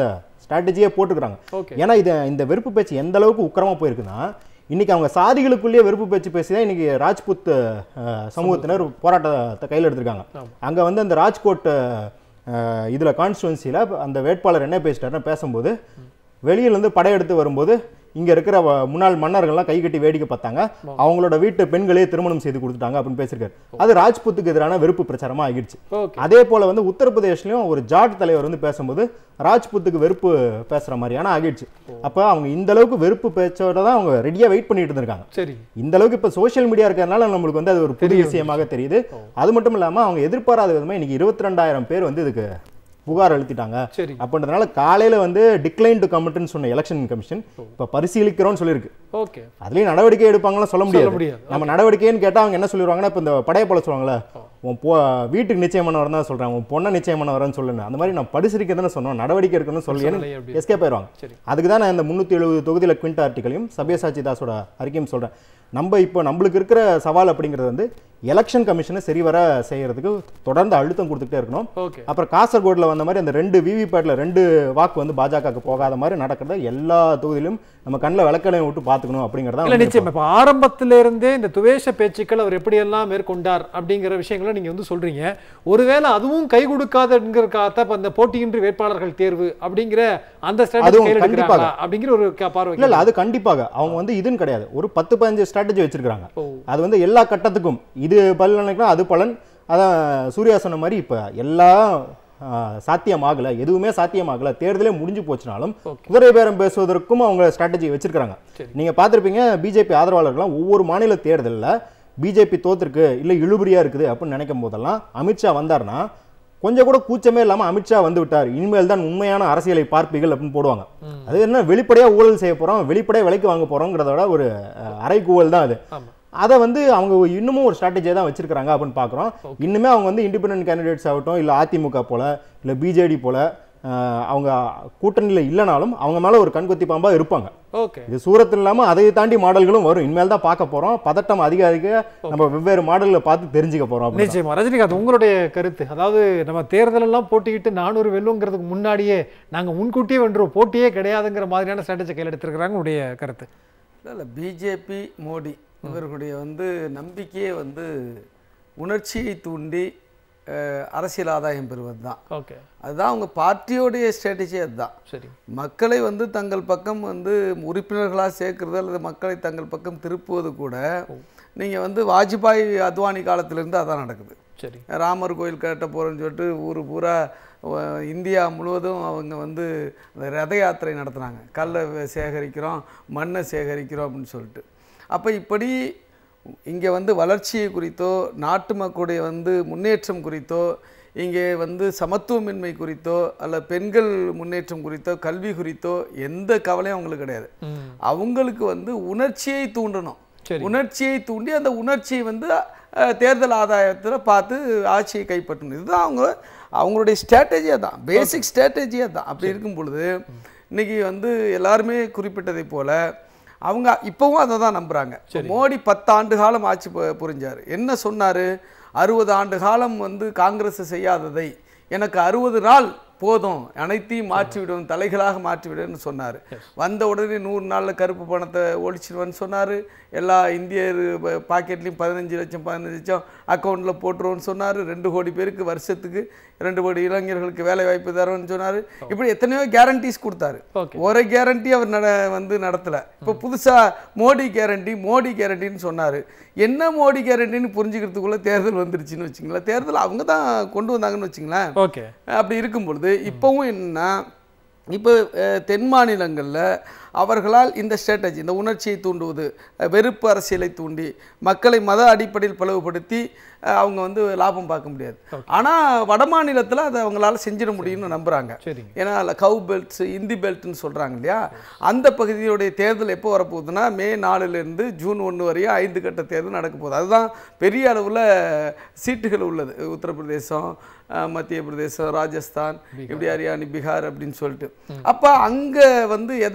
ஸ்ட்ராட்டஜியே போட்டுக்கிறாங்க ஓகே ஏன்னா இது இந்த வெறுப்பு பேச்சு எந்த அளவுக்கு உக்கிரமா போயிருக்குன்னா இன்னைக்கு அவங்க சாதிகளுக்குள்ளேயே வெறுப்பு பேச்சு பேசி தான் இன்னைக்கு ராஜ்புத் அஹ், சமூகத்தினர் போராட்டத்தை கையில் எடுத்திருக்காங்க ஆமா. அங்க வந்து அந்த ராஜ்கோட் அஹ், இதுல கான்ஸ்டுவன்சியில் அந்த வேட்பாளர் என்ன பேசிட்டாருன்னு பேசும்போது வெளியில இருந்து படையெடுத்து வரும்போது இங்க இருக்கிற வ- முன்னாள் மன்னர்கள்லாம் கை கட்டி வேடிக்கை பார்த்தாங்க அவங்களோட வீட்டு பெண்களே திருமணம் செய்து கொடுத்துட்டாங்க அப்படின்னு பேசியிருக்காரு அது ராஜ்புத்துக்கு எதிரான வெறுப்பு பிரச்சாரமா ஆகிடுச்சு ஓகே அதே போல வந்து உத்தரப்பிரதேஷ்லயும் ஒரு ஜாட் தலைவர் வந்து பேசும்போது ராஜ்புத்துக்கு வெறுப்பு பேசுற மாதிரியான ஆகிடுச்சு அப்ப அவங்க இந்த அளவுக்கு வெறுப்பு பேச்சோட தான் அவங்க ரெடியா வெயிட் பண்ணிட்டு இருந்திருக்காங்க சரி இந்த அளவுக்கு இப்ப சோஷியல் மீடியா இருக்கிறதுனால நம்மளுக்கு வந்து அது ஒரு புதிய விஷயமாக தெரியுது அது மட்டும் இல்லாம அவங்க எதிர்பாராத விதமா இன்னைக்கு இருபத்தி ரெண்டாயிரம் பேர் வந்து இதுக்கு புகார் அழுத்திட்டாங்க சரி அப்படின்றதுனால காலையில வந்து டிக்ளைன் டு கமிட்னு சொன்ன எலெக்ஷன் கமிஷன் இப்ப பரிசீலிக்கிறோம்னு சொல்லியிருக்கு ஓகே அதுலயும் நடவடிக்கை எடுப்பாங்கன்னு சொல்ல சொல்ல முடியாது முடியாது நம்ம நடவடிக்கைன்னு கேட்டா அவங்க என்ன சொல்லிடுவாங்கன்னா இப்போ இந்த படைய போல சொல்லுவாங்கல்ல உன் பொ வீட்டுக்கு நிச்சயம் பண்ண வரதான் சொல்றேன் உன் பொண்ணை நிச்சயம் பண்ண வரேன்னு சொல்லுன்னு அந்த மாதிரி நான் பரிசீலிக்கிறதுன்னு சொன்னோம் நடவடிக்கை எடுக்கணும்னு சொல்லி சொல்லலை அப்படி. எஸ்கே போயிடுவாங்க சரி அதுக்கு தான் நான் இந்த முந்நூற்றி எழுபது தொகுதியில் குவிண்ட் ஆர்டிகளையும் சத்யசாச்சி தாஸோட அறிக்கையும் சொல்றேன் நம்ம இப்போ நம்மளுக்கு இருக்கிற சவால் அப்படிங்கிறது வந்து எலெக்ஷன் கமிஷனை சரிவர செய்யறதுக்கு தொடர்ந்து அழுத்தம் கொடுத்துக்கிட்டே இருக்கணும் ஓகே அப்புறம் காசர்கோட்ல வந்த மாதிரி அந்த ரெண்டு விவிபேட்ல ரெண்டு வாக்கு வந்து பாஜகவுக்கு போகாத மாதிரி நடக்கிறத எல்லா தொகுதியிலும் நம்ம கண்ணில் விளக்கலையும் விட்டு பார்த்துக்கணும் அப்படிங்கிறதா இல்ல வந்து நிச்சயம் இப்ப ஆரம்பத்துல இருந்தே இந்த துவேஷ பேச்சுக்கள் அவர் எப்படியெல்லாம் மேற்கொண்டார் அப்படிங்கிற விஷயங்களை நீங்க வந்து சொல்றீங்க ஒருவேளை அதுவும் கை கொடுக்காதுங்கிறதுக்காக இப்ப அந்த போட்டியின்றி வேட்பாளர்கள் தேர்வு அப்படிங்கிற அந்த ஸ்ட்ராட்டஜி அதுவும் கையில் கண்டிப்பாக. எடுக்கிறாங்களா அப்படிங்கிற ஒரு க- பார்வை இல்ல இல்ல அது கண்டிப்பாக அவங்க வந்து இதுன்னு கிடையாது ஒரு பத்து பதினஞ்சு ஸ்ட்ராட்டஜி வச்சிருக்காங்க ஓ அது வந்து எல்லா கட்டத்துக்கும் இது பலனுக்குனா அது பலன் அதான் சூர்யா சொன்ன மாதிரி இப்ப எல்லா ஆ, சாத்தியமாகல எதுவுமே சாத்தியமாகல தேர்தலே முடிஞ்சு போச்சுனாலும் Okay. குதிரை பேரம் பேசுவதற்கும் அவங்க ஸ்ட்ராட்டஜி வச்சிருக்காங்க சரி. நீங்க பார்த்திருப்பீங்க பிஜேபி ஆதரவாளர்கள்லாம் ஒவ்வொரு மாநில தேர்தல்ல பிஜேபி தோத்துருக்கு இல்ல இழுபறியா இருக்குது அப்படின்னு நினைக்கும் போதெல்லாம் அமித்ஷா வந்தாருன்னா கொஞ்சம் கூட கூச்சமே இல்லாம அமித்ஷா வந்து விட்டார் இனிமேல் தான் உண்மையான அரசியலை பார்ப்பீர்கள் அப்படின்னு போடுவாங்க அது என்ன வெளிப்படையா ஊழல் செய்ய போறோம் வெளிப்படையா விலைக்கு வாங்க போறோங்கிறதோட ஒரு அஹ், அரைக்கூவல் தான் அது ஆமா அதை வந்து அவங்க இன்னமும் ஒரு ஸ்ட்ராட்டஜியை தான் வச்சிருக்காங்க அப்படின்னு பார்க்குறோம் இன்னுமே அவங்க வந்து இண்டிபெண்டன்ட் கேண்டிடேட்ஸ் ஆகட்டும் இல்லை அதிமுக போல இல்லை பிஜேடி போல அஹ், அவங்க கூட்டணியில் இல்லைனாலும் அவங்க மேலே ஒரு கண்கொத்தி பாம்பா இருப்பாங்க ஓகே இது சூரத் இல்லாமல் அதை தாண்டி மாடல்களும் வரும் இனிமேல் தான் பார்க்க போகிறோம் பதட்டம் அதிக அதிக நம்ம வெவ்வேறு மாடல்களை பார்த்து தெரிஞ்சுக்க போகிறோம் நிச்சயமா ரஜினிகாந்த் உங்களுடைய கருத்து அதாவது நம்ம தேர்தல் எல்லாம் போட்டியிட்டு நானூறு வெல்லுங்கிறதுக்கு முன்னாடியே நாங்க முன்கூட்டியே வென்றோம் போட்டியே கிடையாதுங்கிற மாதிரியான ஸ்ட்ராட்டஜி கையில் எடுத்திருக்கிறாங்க உங்களுடைய கருத்து இல்லை இல்லை பிஜேபி மோடி இவர்களுடைய வந்து நம்பிக்கையே வந்து உணர்ச்சியை தூண்டி அஹ், அரசியல் ஆதாயம் பெறுவது தான் ஓகே அதுதான் அவங்க பார்ட்டியோடைய ஸ்ட்ராட்டஜி அதுதான் சரி மக்களை வந்து தங்கள் பக்கம் வந்து உறுப்பினர்களாக சேர்க்கறது அல்லது மக்களை தங்கள் பக்கம் திருப்புவது கூட நீங்கள் வந்து வாஜ்பாய் அத்வானி காலத்திலேருந்து அதான் நடக்குது சரி ராமர் கோயில் கட்ட போகிறேன்னு சொல்லிட்டு ஊர் பூரா அஹ், இந்தியா முழுவதும் அவங்க வந்து அந்த ரத யாத்திரை நடத்துனாங்க கல்லை வே- சேகரிக்கிறோம் மண்ணை சேகரிக்கிறோம் அப்படின்னு சொல்லிட்டு அப்போ இப்படி இங்கே வந்து வளர்ச்சியை குறித்தோ நாட்டு மக்களுடைய வந்து முன்னேற்றம் குறித்தோ இங்கே வந்து சமத்துவமின்மை குறித்தோ அல்ல பெண்கள் முன்னேற்றம் குறித்தோ கல்வி குறித்தோ எந்த கவலையும் அவங்களுக்கு கிடையாது ம் அவங்களுக்கு வந்து உணர்ச்சியை தூண்டணும் சரி உணர்ச்சியை தூண்டி அந்த உணர்ச்சியை வந்து அஹ், தேர்தல் ஆதாயத்தில் பார்த்து ஆட்சியை கைப்பற்றணும் இதுதான் அவங்க அவங்களுடைய ஸ்ட்ராட்டஜியாக தான் பேசிக் ஸ்ட்ராட்டஜியாக தான் அப்படி இருக்கும் பொழுது இன்னைக்கு வந்து எல்லாருமே குறிப்பிட்டதை போல அவங்க இப்போவும் அதை தான் நம்புகிறாங்க மோடி பத்தாண்டு காலம் ஆட்சி பு- புரிஞ்சார் என்ன சொன்னார் அறுபது ஆண்டு காலம் வந்து காங்கிரஸ் செய்யாததை எனக்கு அறுபது நாள் போதும் அனைத்தையும் மாற்றிவிடும் தலைகளாக மாற்றிவிடுன்னு சொன்னார் வந்த உடனே நூறு நாளில் கருப்பு பணத்தை ஒழிச்சிடுவேன்னு சொன்னார் எல்லா இந்தியர் ப- பாக்கெட்லேயும் பதினஞ்சு லட்சம் பதினஞ்சு லட்சம் அக்கௌண்ட்டில் போட்டுருவோன்னு சொன்னார் ரெண்டு கோடி பேருக்கு வருஷத்துக்கு ரெண்டு கோடி இளைஞர்களுக்கு வேலை வாய்ப்பு தரோன்னு சொன்னார் இப்படி எத்தனையோ கேரண்டிஸ் கொடுத்தாரு ஓகே ஒரு கேரண்டி அவர் நட வந்து நடத்தலை இப்போ புதுசாக மோடி கேரண்டி மோடி கேரண்டின்னு சொன்னார் என்ன மோடி கேரண்டின்னு புரிஞ்சுக்கிறதுக்குள்ளே தேர்தல் வந்துருச்சுன்னு வச்சுங்களேன் தேர்தல் அவங்க தான் கொண்டு வந்தாங்கன்னு வச்சுங்களேன் ஓகே அப்படி இருக்கும் பொழுது இப்போவும் என்னன்னா இப்போ அஹ், தென் மாநிலங்களில் அவர்களால் இந்த ஸ்ட்ராட்டஜி இந்த உணர்ச்சியை தூண்டுவது அஹ், வெறுப்பு அரசியலை தூண்டி மக்களை மத அடிப்படையில் பிளவுபடுத்தி அஹ், அவங்க வந்து லாபம் பார்க்க முடியாது ஆனால் வட மாநிலத்தில் அதை அவங்களால செஞ்சிட முடியும்னு நம்புகிறாங்க சரிங்க ஏன்னா கவு பெல்ட்ஸ் இந்தி பெல்ட்னு சொல்கிறாங்க இல்லையா அந்த பகுதியுடைய தேர்தல் எப்போ வரப்போகுதுன்னா மே நாலுலேருந்து ஜூன் ஒன்று வரையும் ஐந்து கட்ட தேர்தல் நடக்க போகுது அதுதான் பெரிய அளவில் சீட்டுகள் உள்ளது உத்தரப்பிரதேசம் அஹ், மத்திய பிரதேசம் ராஜஸ்தான் இப்படி ஹரியானா பீகார் அப்படின்னு சொல்லிட்டு அப்போ அங்கே வந்து எதை நம்ம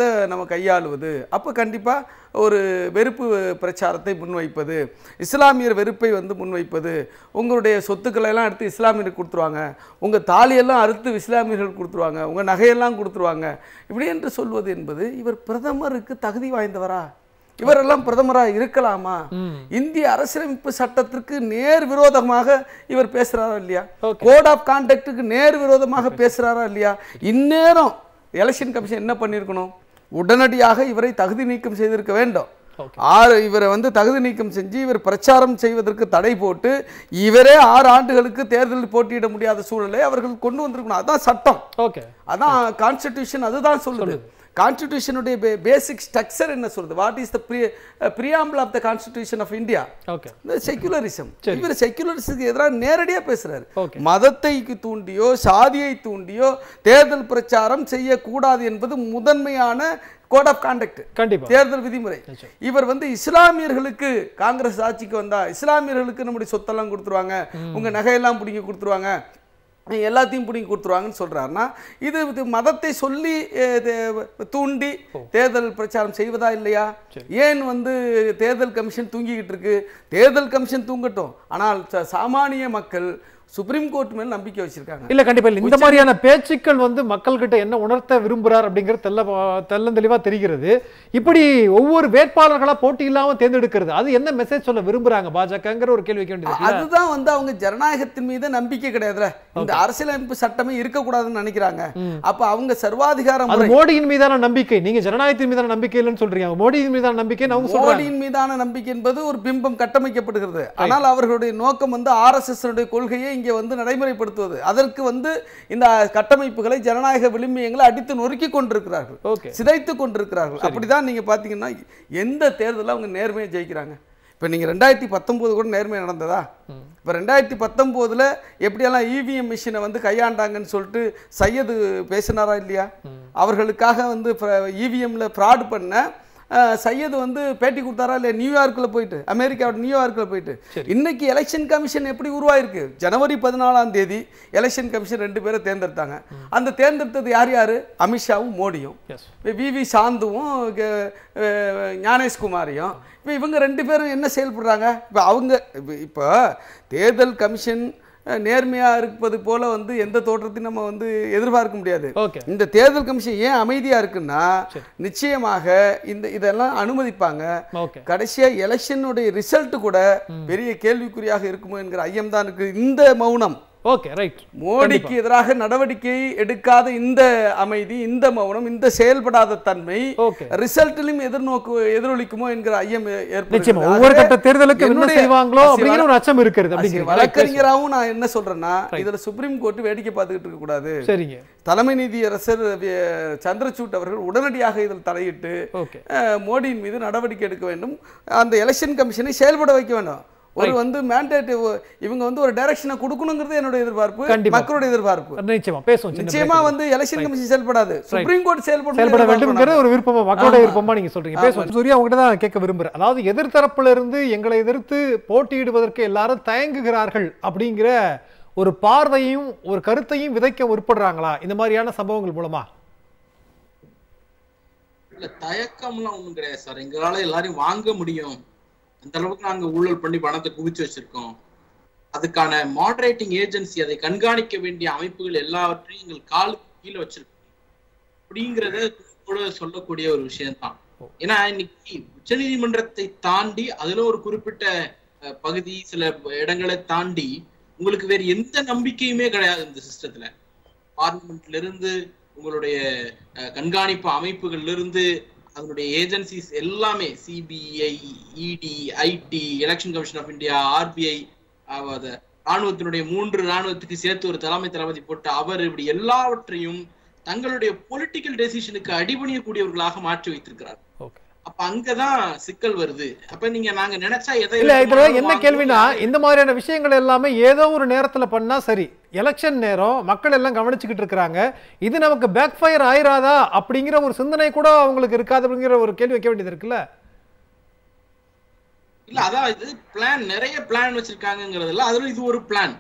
நம்ம கையாளுவது அப்போ கண்டிப்பாக ஒரு வெறுப்பு பிரச்சாரத்தை முன்வைப்பது இஸ்லாமியர் வெறுப்பை வந்து முன்வைப்பது உங்களுடைய சொத்துக்களை எல்லாம் எடுத்து இஸ்லாமியருக்கு கொடுத்துருவாங்க உங்கள் தாலியெல்லாம் அறுத்து இஸ்லாமியர்கள் கொடுத்துருவாங்க உங்கள் நகையெல்லாம் கொடுத்துருவாங்க இப்படி என்று சொல்வது என்பது இவர் பிரதமருக்கு தகுதி வாய்ந்தவரா இவரெல்லாம் பிரதமராக இருக்கலாமா இந்திய அரசியலமைப்பு சட்டத்திற்கு நேர் விரோதமாக இவர் பேசுறாரா இல்லையா கோட் ஆஃப் கான்டக்டுக்கு நேர் விரோதமாக பேசுறாரா இல்லையா இந்நேரம் எலெக்ஷன் கமிஷன் என்ன பண்ணியிருக்கணும் உடனடியாக இவரை தகுதி நீக்கம் செய்திருக்க வேண்டும் ஆறு இவரை வந்து தகுதி நீக்கம் செஞ்சு இவர் பிரச்சாரம் செய்வதற்கு தடை போட்டு இவரே ஆறு ஆண்டுகளுக்கு தேர்தலில் போட்டியிட முடியாத சூழலை அவர்கள் கொண்டு வந்திருக்கணும் அதான் சட்டம் ஓகே அதான் கான்ஸ்டிடியூஷன் அதுதான் சொல்லுது கான்ஸ்டிடியூஷனுடைய பேசிக் ஸ்ட்ரக்சர் என்ன சொல்லுது what is the preamble of the constitution of India okay இந்த செக்யுலரிசம் இவர் செக்யுலரிசத்துக்கு எதிராக நேரடியா பேசுறாரு Okay. மதத்தை தூண்டியோ சாதியை தூண்டியோ தேர்தல் பிரச்சாரம் செய்யக்கூடாது என்பது முதன்மையான கோட் ஆஃப் கான்டக்ட் கண்டிப்பா தேர்தல் விதிமுறை இவர் வந்து இஸ்லாமியர்களுக்கு காங்கிரஸ் ஆட்சிக்கு வந்தா இஸ்லாமியர்களுக்கு நம்முடைய சொத்தெல்லாம் கொடுத்துருவாங்க உங்க நகையெல்லாம் பிடிங்கி கொடுத்துருவாங்க எல்லாத்தையும் பிடிங்கி கொடுத்துருவாங்கன்னு சொல்றாருன்னா இது இது மதத்தை சொல்லி அஹ், தே- தூண்டி தேர்தல் பிரச்சாரம் செய்வதா இல்லையா ஏன் வந்து தேர்தல் கமிஷன் தூங்கிக்கிட்டு இருக்கு தேர்தல் கமிஷன் தூங்கட்டும் ஆனால் ச- சாமானிய மக்கள் சுப்ரீம் கோர்ட் மேல் நம்பிக்கை வச்சிருக்காங்க இல்ல கண்டிப்பா இல்ல இந்த மாதிரியான பேச்சுக்கள் வந்து மக்கள்கிட்ட என்ன உணர்த்த விரும்புறார் அப்படிங்கிறது தெல்ல தெள்ளந்தெளிவா தெரிகிறது இப்படி ஒவ்வொரு வேட்பாளர்களா போட்டி இல்லாம தேர்ந்தெடுக்கிறது அது என்ன மெசேஜ் சொல்ல விரும்புறாங்க பாஜகங்கிற ஒரு கேள்வி வைக்க வேண்டியது இருக்குல்ல? அதுதான் வந்து அவங்க ஜனநாயகத்தின் மீது நம்பிக்கை கிடையாதுல இந்த அரசியலமைப்பு சட்டமே இருக்கக்கூடாதுன்னு நினைக்கிறாங்க அப்ப அவங்க சர்வாதிகார அது முறை மோடியின் மீதான நம்பிக்கை நீங்க ஜனநாயகத்தின் மீதான நம்பிக்கை இல்லைன்னு சொல்றீங்க அவங்க மோடியின் மீதான நம்பிக்கை அவங்க சொல்றாங்க மோடியின் மீதான நம்பிக்கை என்பது ஒரு பிம்பம் கட்டமைக்கப்படுகிறது ஆனால் அவர்களுடைய நோக்கம் வந்து ஆர்எஸ்எஸ் கொள்கையை இங்கே வந்து நடைமுறைப்படுத்துவது அதற்கு வந்து இந்த கட்டமைப்புகளை ஜனநாயக விளிம்பியங்களை அடித்து நொறுக்கி கொண்டிருக்கிறார்கள் ஓகே சிதைத்து கொண்டிருக்கிறார்கள் அப்படிதான் நீங்க பாத்தீங்கன்னா எந்த தேர்தலில் அவங்க நேர்மையை ஜெயிக்கிறாங்க இப்போ நீங்கள் ரெண்டாயிரத்தி பத்தொம்போது கூட நேர்மை நடந்ததா இப்போ ரெண்டாயிரத்தி பத்தொம்போதில் எப்படியெல்லாம் இவிஎம் மிஷினை வந்து கையாண்டாங்கன்னு சொல்லிட்டு சையது பேசினாரா இல்லையா அவர்களுக்காக வந்து இவிஎம்ல ஃப்ராட் பண்ண அஹ், சையது வந்து பேட்டி கொடுத்தாரா இல்லையா நியூயார்க்கில் போயிட்டு அமெரிக்காவோட நியூயார்க்கில் போயிட்டு இன்னைக்கு எலெக்ஷன் கமிஷன் எப்படி உருவாயிருக்கு ஜனவரி பதினாலாம் தேதி எலெக்ஷன் கமிஷன் ரெண்டு பேரை தேர்ந்தெடுத்தாங்க அந்த தேர்ந்தெடுத்தது யார் யார் அமித்ஷாவும் மோடியும் எஸ் வி வி சாந்துவும் க- அஹ் ஞானேஷ்குமாரையும் இப்போ இவங்க ரெண்டு பேரும் என்ன செயல்படுறாங்க இப்போ அவங்க இப்ப- இப்போ தேர்தல் கமிஷன் அஹ், நேர்மையா இருப்பது போல வந்து எந்த தோற்றத்தையும் நம்ம வந்து எதிர்பார்க்க முடியாது ஓகே இந்த தேர்தல் கமிஷன் ஏன் அமைதியா இருக்குன்னா நிச்சயமாக இந்த இதெல்லாம் அனுமதிப்பாங்க ஓகே கடைசியா எலெக்ஷனுடைய ரிசல்ட் கூட பெரிய கேள்விக்குறியாக இருக்குமோ என்கிற ஐயம் தான் இருக்கு இந்த மௌனம் ஓகே ரைட் மோடிக்கு எதிராக நடவடிக்கை எடுக்காத இந்த அமைதி இந்த மௌனம் இந்த செயல்படாத தன்மை ஓகே ரிசல்ட்டிலும் எதிர்நோக்கு எதிரொலிக்குமோ என்கிற ஐயம் ஏ- ஏற்படுகிறது. நிச்சயமா ஒவ்வொரு ஆகவே கட்ட தேர்தலுக்கு என்ன என்னுடைய செய்வாங்களோ அரசியல் அப்படிங்கிற ஒரு அச்சம் இருக்கிறது அரசியல் அப்படிங்கிறீங்க வழக்கறிஞராகவும் நான் என்ன சொல்றேன்னா இதுல சுப்ரீம் கோர்ட் வேடிக்கை பார்த்துக்கிட்டு இருக்க கூடாது சரிங்க தலைமை நீதியரசர் வி- சந்திரசூட் அவர்கள் உடனடியாக இதில் தலையிட்டு ஓகே அஹ், மோடியின் மீது நடவடிக்கை எடுக்க வேண்டும் அந்த எலெக்ஷன் கமிஷனை செயல்பட வைக்க வேண்டும் ஒரு வந்து மேண்டேட் இவங்க வந்து ஒரு டைரக்ஷனை கொடுக்கணுங்கிறது என்னோட எதிர்பார்ப்பு கண்டிப்பா. மக்களோட எதிர்பார்ப்பு நிச்சயமா பேசுவோம் சின்ன நிச்சயமா வந்து எலெக்ஷன் கமிஷன் செயல்படாது சுப்ரீம் கோர்ட் செயல்படும் செயல்பட வேண்டும்ங்கிற ஒரு விருப்பமா மக்களோட ஆமா. விருப்பமா நீங்க சொல்றீங்க பேசுவோம் சூர்யா உங்ககிட்ட தான் கேட்க விரும்புறேன் அதாவது எதிர்த்தரப்புல இருந்து எங்களை எதிர்த்து போட்டியிடுவதற்கு எல்லாரும் தயங்குகிறார்கள் அப்படிங்கிற ஒரு பார்வையும் ஒரு கருத்தையும் விதைக்க உட்படுறாங்களா இந்த மாதிரியான சம்பவங்கள் மூலமா இல்ல தயக்கம்லாம் ஒண்ணும் கிடையாது சார் எங்களால எல்லாரையும் வாங்க முடியும் அந்த அளவுக்கு நாங்க ஊழல் பண்ணி பணத்தை குவிச்சு வச்சிருக்கோம் அதுக்கான மாடரேட்டிங் ஏஜென்சி அதை கண்காணிக்க வேண்டிய அமைப்புகள் எல்லாவற்றையும் எங்கள் காலுக்கு கீழே வச்சிருக்கோம் அப்படிங்கறத கூட சொல்லக்கூடிய ஒரு விஷயம்தான் ஏன்னா இன்னைக்கு உச்சநீதிமன்றத்தை தாண்டி அதுல ஒரு குறிப்பிட்ட அஹ், பகுதி சில இடங்களை தாண்டி உங்களுக்கு வேற எந்த நம்பிக்கையுமே கிடையாது இந்த சிஸ்டத்துல பார்லிமெண்ட்ல இருந்து உங்களுடைய அஹ், கண்காணிப்பு அமைப்புகள்ல இருந்து அதனுடைய ஏஜென்சிஸ் எல்லாமே CBI ED IT election commission of India RBI ராணுவத்தினுடைய மூன்று ராணுவத்துக்கு சேர்த்து ஒரு தலைமை தளபதி போட்டு அவர் இப்படி எல்லாவற்றையும் தங்களுடைய பொலிட்டிக்கல் டெசிஷனுக்கு அடிபணியக்கூடியவர்களாக மாற்றி வைத்திருக்கிறார் ஓகே அப்ப அங்கதான் சிக்கல் வருது அப்ப நீங்க நாங்க நினைச்சா எதை இல்ல இதுல வேண்டுமானாலும் என்ன வாங்குவோம். கேள்வினா இந்த மாதிரியான விஷயங்கள் எல்லாமே ஏதோ ஒரு நேரத்துல பண்ணா சரி எலெக்ஷன் நேரம் மக்கள் எல்லாம் கவனிச்சுக்கிட்டு இருக்கிறாங்க இது நமக்கு பேக் ஃபயர் ஆயிராதா அப்படிங்கிற ஒரு சிந்தனை கூட அவங்களுக்கு இருக்காது அப்படிங்கிற ஒரு கேள்வி வைக்க வேண்டியது இருக்குல்ல இல்ல அதான் இது பிளான் நிறைய பிளான் வச்சிருக்காங்கிறதுல அதுல இது ஒரு பிளான்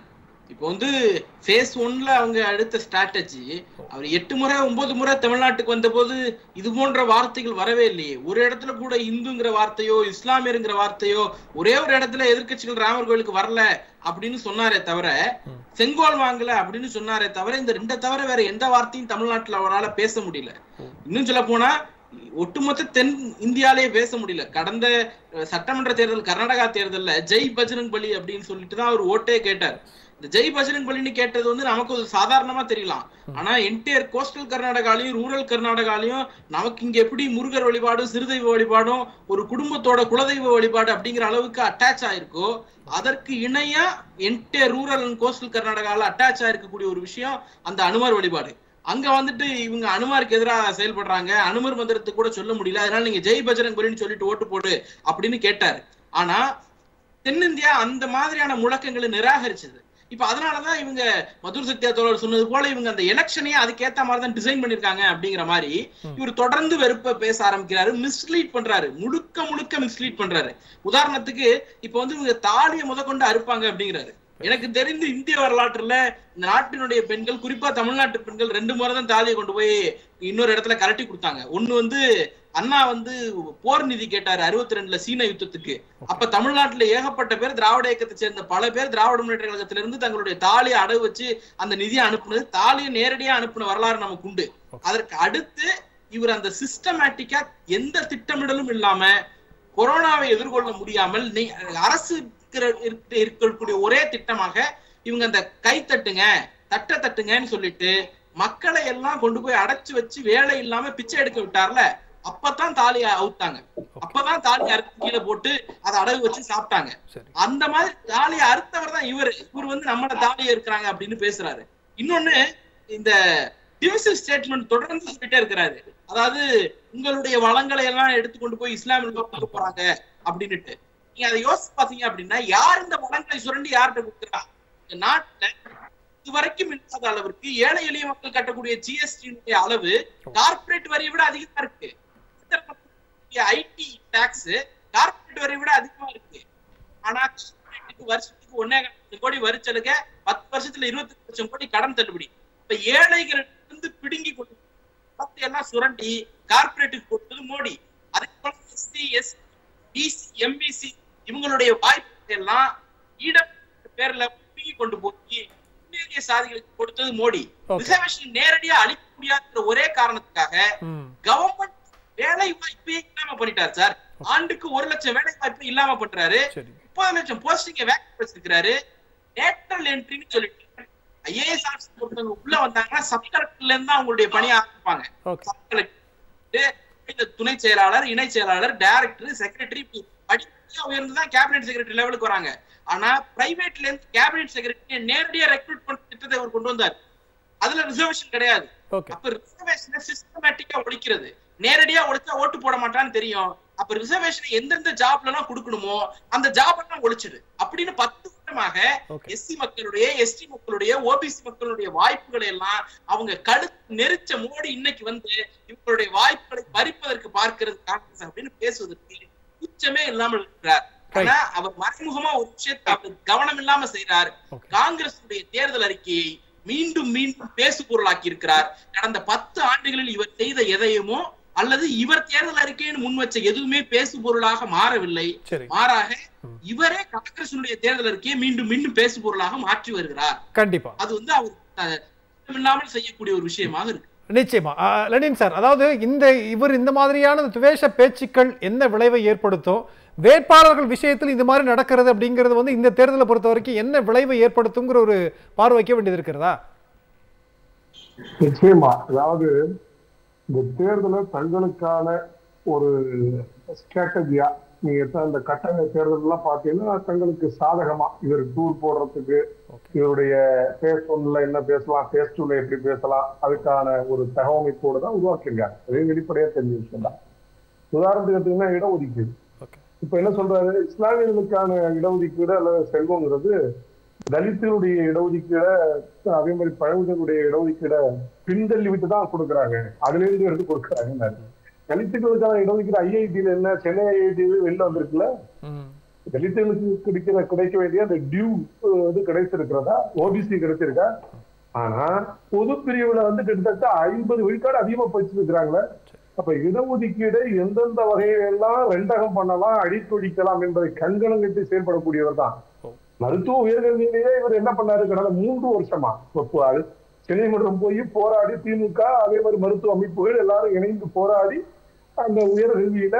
இப்போ வந்து ஃபேஸ் ஒன்ல அவங்க அடுத்த ஸ்ட்ராட்டஜி அவர் எட்டு முறை ஒன்பது முறை தமிழ்நாட்டுக்கு வந்தபோது இது போன்ற வார்த்தைகள் வரவே இல்லையே ஒரு இடத்துல கூட இந்துங்கிற வார்த்தையோ இஸ்லாமியருங்கிற வார்த்தையோ ஒரே ஒரு இடத்துல எதிர்க்கட்சிகள் ராமர் கோயிலுக்கு வரல அப்படின்னு சொன்னாரே தவிர செங்கோல் வாங்கல அப்படின்னு சொன்னாரே தவிர இந்த ரெண்டை தவிர வேற எந்த வார்த்தையும் தமிழ்நாட்டுல அவரால பேச முடியல இன்னும் சொல்ல போனா ஒட்டுமொத்த தென் இந்தியாலே பேச முடியல கடந்த அஹ், சட்டமன்ற தேர்தல் கர்நாடகா தேர்தல்ல ஜெய் பஜ்ரங் பலி அப்படின்னு சொல்லிட்டு தான் அவர் ஓட்டே கேட்டார் இந்த ஜெய் பஜ்ரங் பலின்னு கேட்டது வந்து நமக்கு ஒரு சாதாரணமா தெரியலாம் ஆனா என்டையர் கோஸ்டல் கர்நாடகாலையும் ரூரல் கர்நாடகாலையும் நமக்கு இங்க எப்படி முருகர் வழிபாடும் சிறுதெய்வ வழிபாடும் ஒரு குடும்பத்தோட குலதெய்வ வழிபாடு அப்படிங்கிற அளவுக்கு அட்டாச் ஆயிருக்கோ அதற்கு இணையா என்டையர் ரூரல் அண்ட் கோஸ்டல் கர்நாடகால அட்டாச் ஆயிருக்கக்கூடிய ஒரு விஷயம் அந்த அனுமார் வழிபாடு அங்க வந்துட்டு இவங்க அனுமாருக்கு எதிராக செயல்படுறாங்க அனுமர் மந்திரத்துக்கு கூட சொல்ல முடியல அதனால நீங்க ஜெய் பஜ்ரங் பலின்னு சொல்லிட்டு ஓட்டு போடு அப்படின்னு கேட்டாரு ஆனா தென்னிந்தியா அந்த மாதிரியான முழக்கங்களை நிராகரிச்சது இப்ப அதனாலதான் இவங்க மதுர் சத்யா தோழர் சொன்னது போல இவங்க அந்த எலெக்ஷனையே அதுக்கேத்த மாதிரி தான் டிசைன் பண்ணிருக்காங்க அப்படிங்கிற மாதிரி இவர் தொடர்ந்து வெறுப்ப பேச ஆரம்பிக்கிறாரு மிஸ்லீட் பண்றாரு முழுக்க முழுக்க மிஸ்லீட் பண்றாரு உதாரணத்துக்கு இப்ப வந்து இவங்க தாலியை முத கொண்டு அறுப்பாங்க அப்படிங்கிறாரு எனக்கு தெரிந்து இந்திய வரலாற்றுல இந்த நாட்டினுடைய பெண்கள் குறிப்பா தமிழ்நாட்டு பெண்கள் ரெண்டு முறை தான் தாலியை கொண்டு போய் இன்னொரு இடத்துல கரட்டி கொடுத்தாங்க ஒண்ணு வந்து அண்ணா வந்து போர் நிதி கேட்டாரு அறுபத்தி ரெண்டுல சீன யுத்தத்துக்கு அப்ப தமிழ்நாட்டுல ஏகப்பட்ட பேர் திராவிட இயக்கத்தை சேர்ந்த பல பேர் திராவிட முன்னேற்ற கழகத்துல இருந்து தங்களுடைய தாலியை அடகு வச்சு அந்த நிதியை அனுப்புனது தாலியை நேரடியா அனுப்புன வரலாறு நமக்கு உண்டு அதற்கு அடுத்து இவர் அந்த சிஸ்டமேட்டிக்கா எந்த திட்டமிடலும் இல்லாம கொரோனாவை எதிர்கொள்ள முடியாமல் நீ அரசு இருக்கிற- இருக்க- இருக்கக்கூடிய ஒரே திட்டமாக இவங்க அந்த கை தட்டுங்க தட்ட தட்டுங்கன்னு சொல்லிட்டு மக்களை எல்லாம் கொண்டு போய் அடைச்சு வச்சு வேலை இல்லாம பிச்சை எடுக்க விட்டார்ல அப்பதான் தாலியை அவுத்தாங்க அப்பதான் தாலியை அறுத்து கீழே போட்டு அதை அடகு வச்சு சாப்பிட்டாங்க சரி அந்த மாதிரி தாலியை அறுத்தவர் தான் இவர் இவர் வந்து நம்மள தாலியை இருக்கிறாங்க அப்படின்னு பேசுறாரு இன்னொன்னு இந்த டிவிசிவ் ஸ்டேட்மெண்ட் தொடர்ந்து சொல்லிட்டே இருக்கிறாரு அதாவது உங்களுடைய வளங்களை எல்லாம் எடுத்து கொண்டு போய் இஸ்லாமில் கொடுக்க போறாங்க அப்படின்னுட்டு நீங்க அதை யோசிச்சு பாத்தீங்க அப்படின்னா யார் இந்த வளங்களை சுரண்டி யார்கிட்ட கொடுக்குறா இந்த நாட்டுல இதுவரைக்கும் இல்லாத அளவிற்கு ஏழை எளிய மக்கள் கட்டக்கூடிய ஜிஎஸ்டி அளவு கார்ப்பரேட் வரியை விட அதிகமா இருக்கு ஐடி டாக்ஸ் கார்ப்பரேட் வரியை விட அதிகமா இருக்கு ஆனா corporate வருஷத்துக்கு ஒன்னே கால் லட்சம் கோடி வரிச்சலுக பத்து வருஷத்துல இருபத்தி லட்சம் கோடி கடன் தள்ளுபடி இப்ப ஏழைகள் இருந்து பிடுங்கி கொண்டு பணத்தை எல்லாம் சுரண்டி கார்ப்பரேட்டுக்கு கொடுத்தது மோடி அதே போல எஸ்சி எஸ் பிசி எம்பிசி இவங்களுடைய வாய்ப்புகளை எல்லாம் ஈடம் பேர்ல பிடுங்கி கொண்டு போய் முன்னேறிய சாதிகளுக்கு கொடுத்தது மோடி Okay. ரிசர்வேஷன் நேரடியா அளிக்க முடியாத ஒரே காரணத்துக்காக ம் கவர்மெண்ட் வேலை வாய்ப்பே இல்லாம பண்ணிட்டார் சார் ஆண்டுக்கு ஒரு லட்சம் வேலை வாய்ப்பு இல்லாம பண்றாரு சரி முப்பது லட்சம் போஸ்டிங்க வேக்கன்ட் வச்சிருக்காரு லேட்டரல் என்ட்ரின்னு சொல்லிட்டு ஐஏஎஸ் ஆஃபீஸர் ஒருத்தவங்க உள்ள வந்தாங்கன்னா சப் கலெக்டர்ல இருந்து தான் அவங்களுடைய பணியை ஆரம்பிப்பாங்க ஓகே சப் கலெக்டர் இந்த துணை செயலாளர் இணை செயலாளர் டைரக்டர் செக்ரட்டரி படிப்படியா உயர்ந்து தான் கேபினெட் செக்ரட்டரி லெவலுக்கு வராங்க ஆனா பிரைவேட்ல இருந்து கேபினெட் செக்ரட்டரி நேரடியா ரெக்ரூட் பண்ற திட்டத்தை அவர் கொண்டு வந்தார் அதுல ரிசர்வேஷன் கிடையாது ஓகே அப்ப ரிசர்வேஷனை சிஸ்டமேட்டிக்கா ஒழிக்கிறது நேரடியா ஒழிச்சா ஓட்டு போட மாட்டான்னு தெரியும் அப்ப ரிசர்வேஷன் எந்தெந்த ஜாப்ல எல்லாம் கொடுக்கணுமோ அந்த ஜாப் எல்லாம் ஒழிச்சிடு அப்படின்னு பத்து வருடமாக Okay. எஸ்சி மக்களுடைய எஸ்டி மக்களுடைய ஓபிசி மக்களுடைய வாய்ப்புகளை எல்லாம் அவங்க கழுத்து நெரிச்ச மோடி இன்னைக்கு வந்து இவங்களுடைய வாய்ப்புகளை பறிப்பதற்கு பார்க்கிறது காங்கிரஸ் அப்படின்னு பேசுவதற்கு உச்சமே இல்லாமல் இருக்கிறார் ஆனா அவர் மறைமுகமா ஒரு விஷயத்தை அவர் கவனம் இல்லாம செய்றார் Okay. காங்கிரஸ் தேர்தல் அறிக்கையை மீண்டும் மீண்டும் பேசு பொருளாக்கி இருக்கிறார் கடந்த பத்து ஆண்டுகளில் இவர் செய்த எதையுமோ அல்லது இவர் தேர்தல் அறிக்கையின் முன் வச்ச எதுவுமே பேசு பொருளாக மாறவில்லை சரி மாறாக இவரே காங்கிரசினுடைய தேர்தல் அறிக்கையை மீண்டும் மீண்டும் பேசு பொருளாக மாற்றி வருகிறார் கண்டிப்பா அது வந்து அவர் அஹ், இல்லாமல் செய்யக்கூடிய ஒரு விஷயமாக இருக்கு நிச்சயமா ஆ, லெனின் சார் அதாவது இந்த இவர் இந்த மாதிரியான துவேஷ பேச்சுக்கள் என்ன விளைவை ஏற்படுத்தும் வேட்பாளர்கள் விஷயத்தில் இது மாதிரி நடக்கிறது அப்படிங்கிறது வந்து இந்த தேர்தலை பொறுத்த வரைக்கும் என்ன விளைவை ஏற்படுத்துங்கிற ஒரு பார்வை வைக்க வேண்டியது இருக்கிறதா நிச்சயமா அதாவது இந்த தேர்தலை தங்களுக்கான ஒரு ஸ்ட்ராட்டஜியா நீங்க இப்ப இந்த கட்டண தேர்தல் எல்லாம் பாத்தீங்கன்னா தங்களுக்கு சாதகமா இவர் டூர் போடுறதுக்கு இவருடைய பேஸ் ஒன்ல என்ன பேசலாம் பேஸ் டூல எப்படி பேசலாம் அதுக்கான ஒரு தகவமைப்போடு தான் உருவாக்கியிருக்காங்க அதே வெளிப்படையா தெரிஞ்ச விஷயம் தான் உதாரணத்துக்கு எடுத்தீங்கன்னா இடஒதுக்கீடு ஓகே இப்ப என்ன சொல்றாரு இஸ்லாமியர்களுக்கான இடஒதுக்கீடு அல்லது செல்வங்கிறது தலித்துடைய இடஒதுக்கீடை அதே மாதிரி பழங்குடியினுடைய இடஒதுக்கீடை பின்தள்ளி விட்டு தான் கொடுக்குறாங்க அதுல இருந்து எடுத்து கொடுக்குறாங்க தலித்துகளுக்கான இடஒதுக்கீடு ஐஐடியில என்ன சென்னை ஐஐடியில வெளில வந்திருக்குல்ல ம் தலித்துகளுக்கு கிடைக்கிற கிடைக்க வேண்டிய அந்த டியூ இது கிடைச்சிருக்கிறதா ஓபிசி கிடைச்சிருக்கா ஆனா பொது பிரிவுல வந்து கிட்டத்தட்ட ஐம்பது விழுக்காடு அதிகமா படிச்சிருக்கிறாங்களே அப்ப இடஒதுக்கீடு எந்தெந்த வகையிலெல்லாம் ரெண்டகம் பண்ணலாம் அடித்தொழிக்கலாம் என்பதை கண்கணம் கட்டி செயல்படக்கூடியவர் தான் மருத்துவ உயர்கல்வியிலேயே இவர் என்ன பண்ணாரு கடந்த மூன்று வருஷமா இப்போ அது சென்னை மன்றம் போய் போராடி திமுக அதே மாதிரி மருத்துவ அமைப்புகள் எல்லாரும் இணைந்து போராடி அந்த உயர்கல்வியில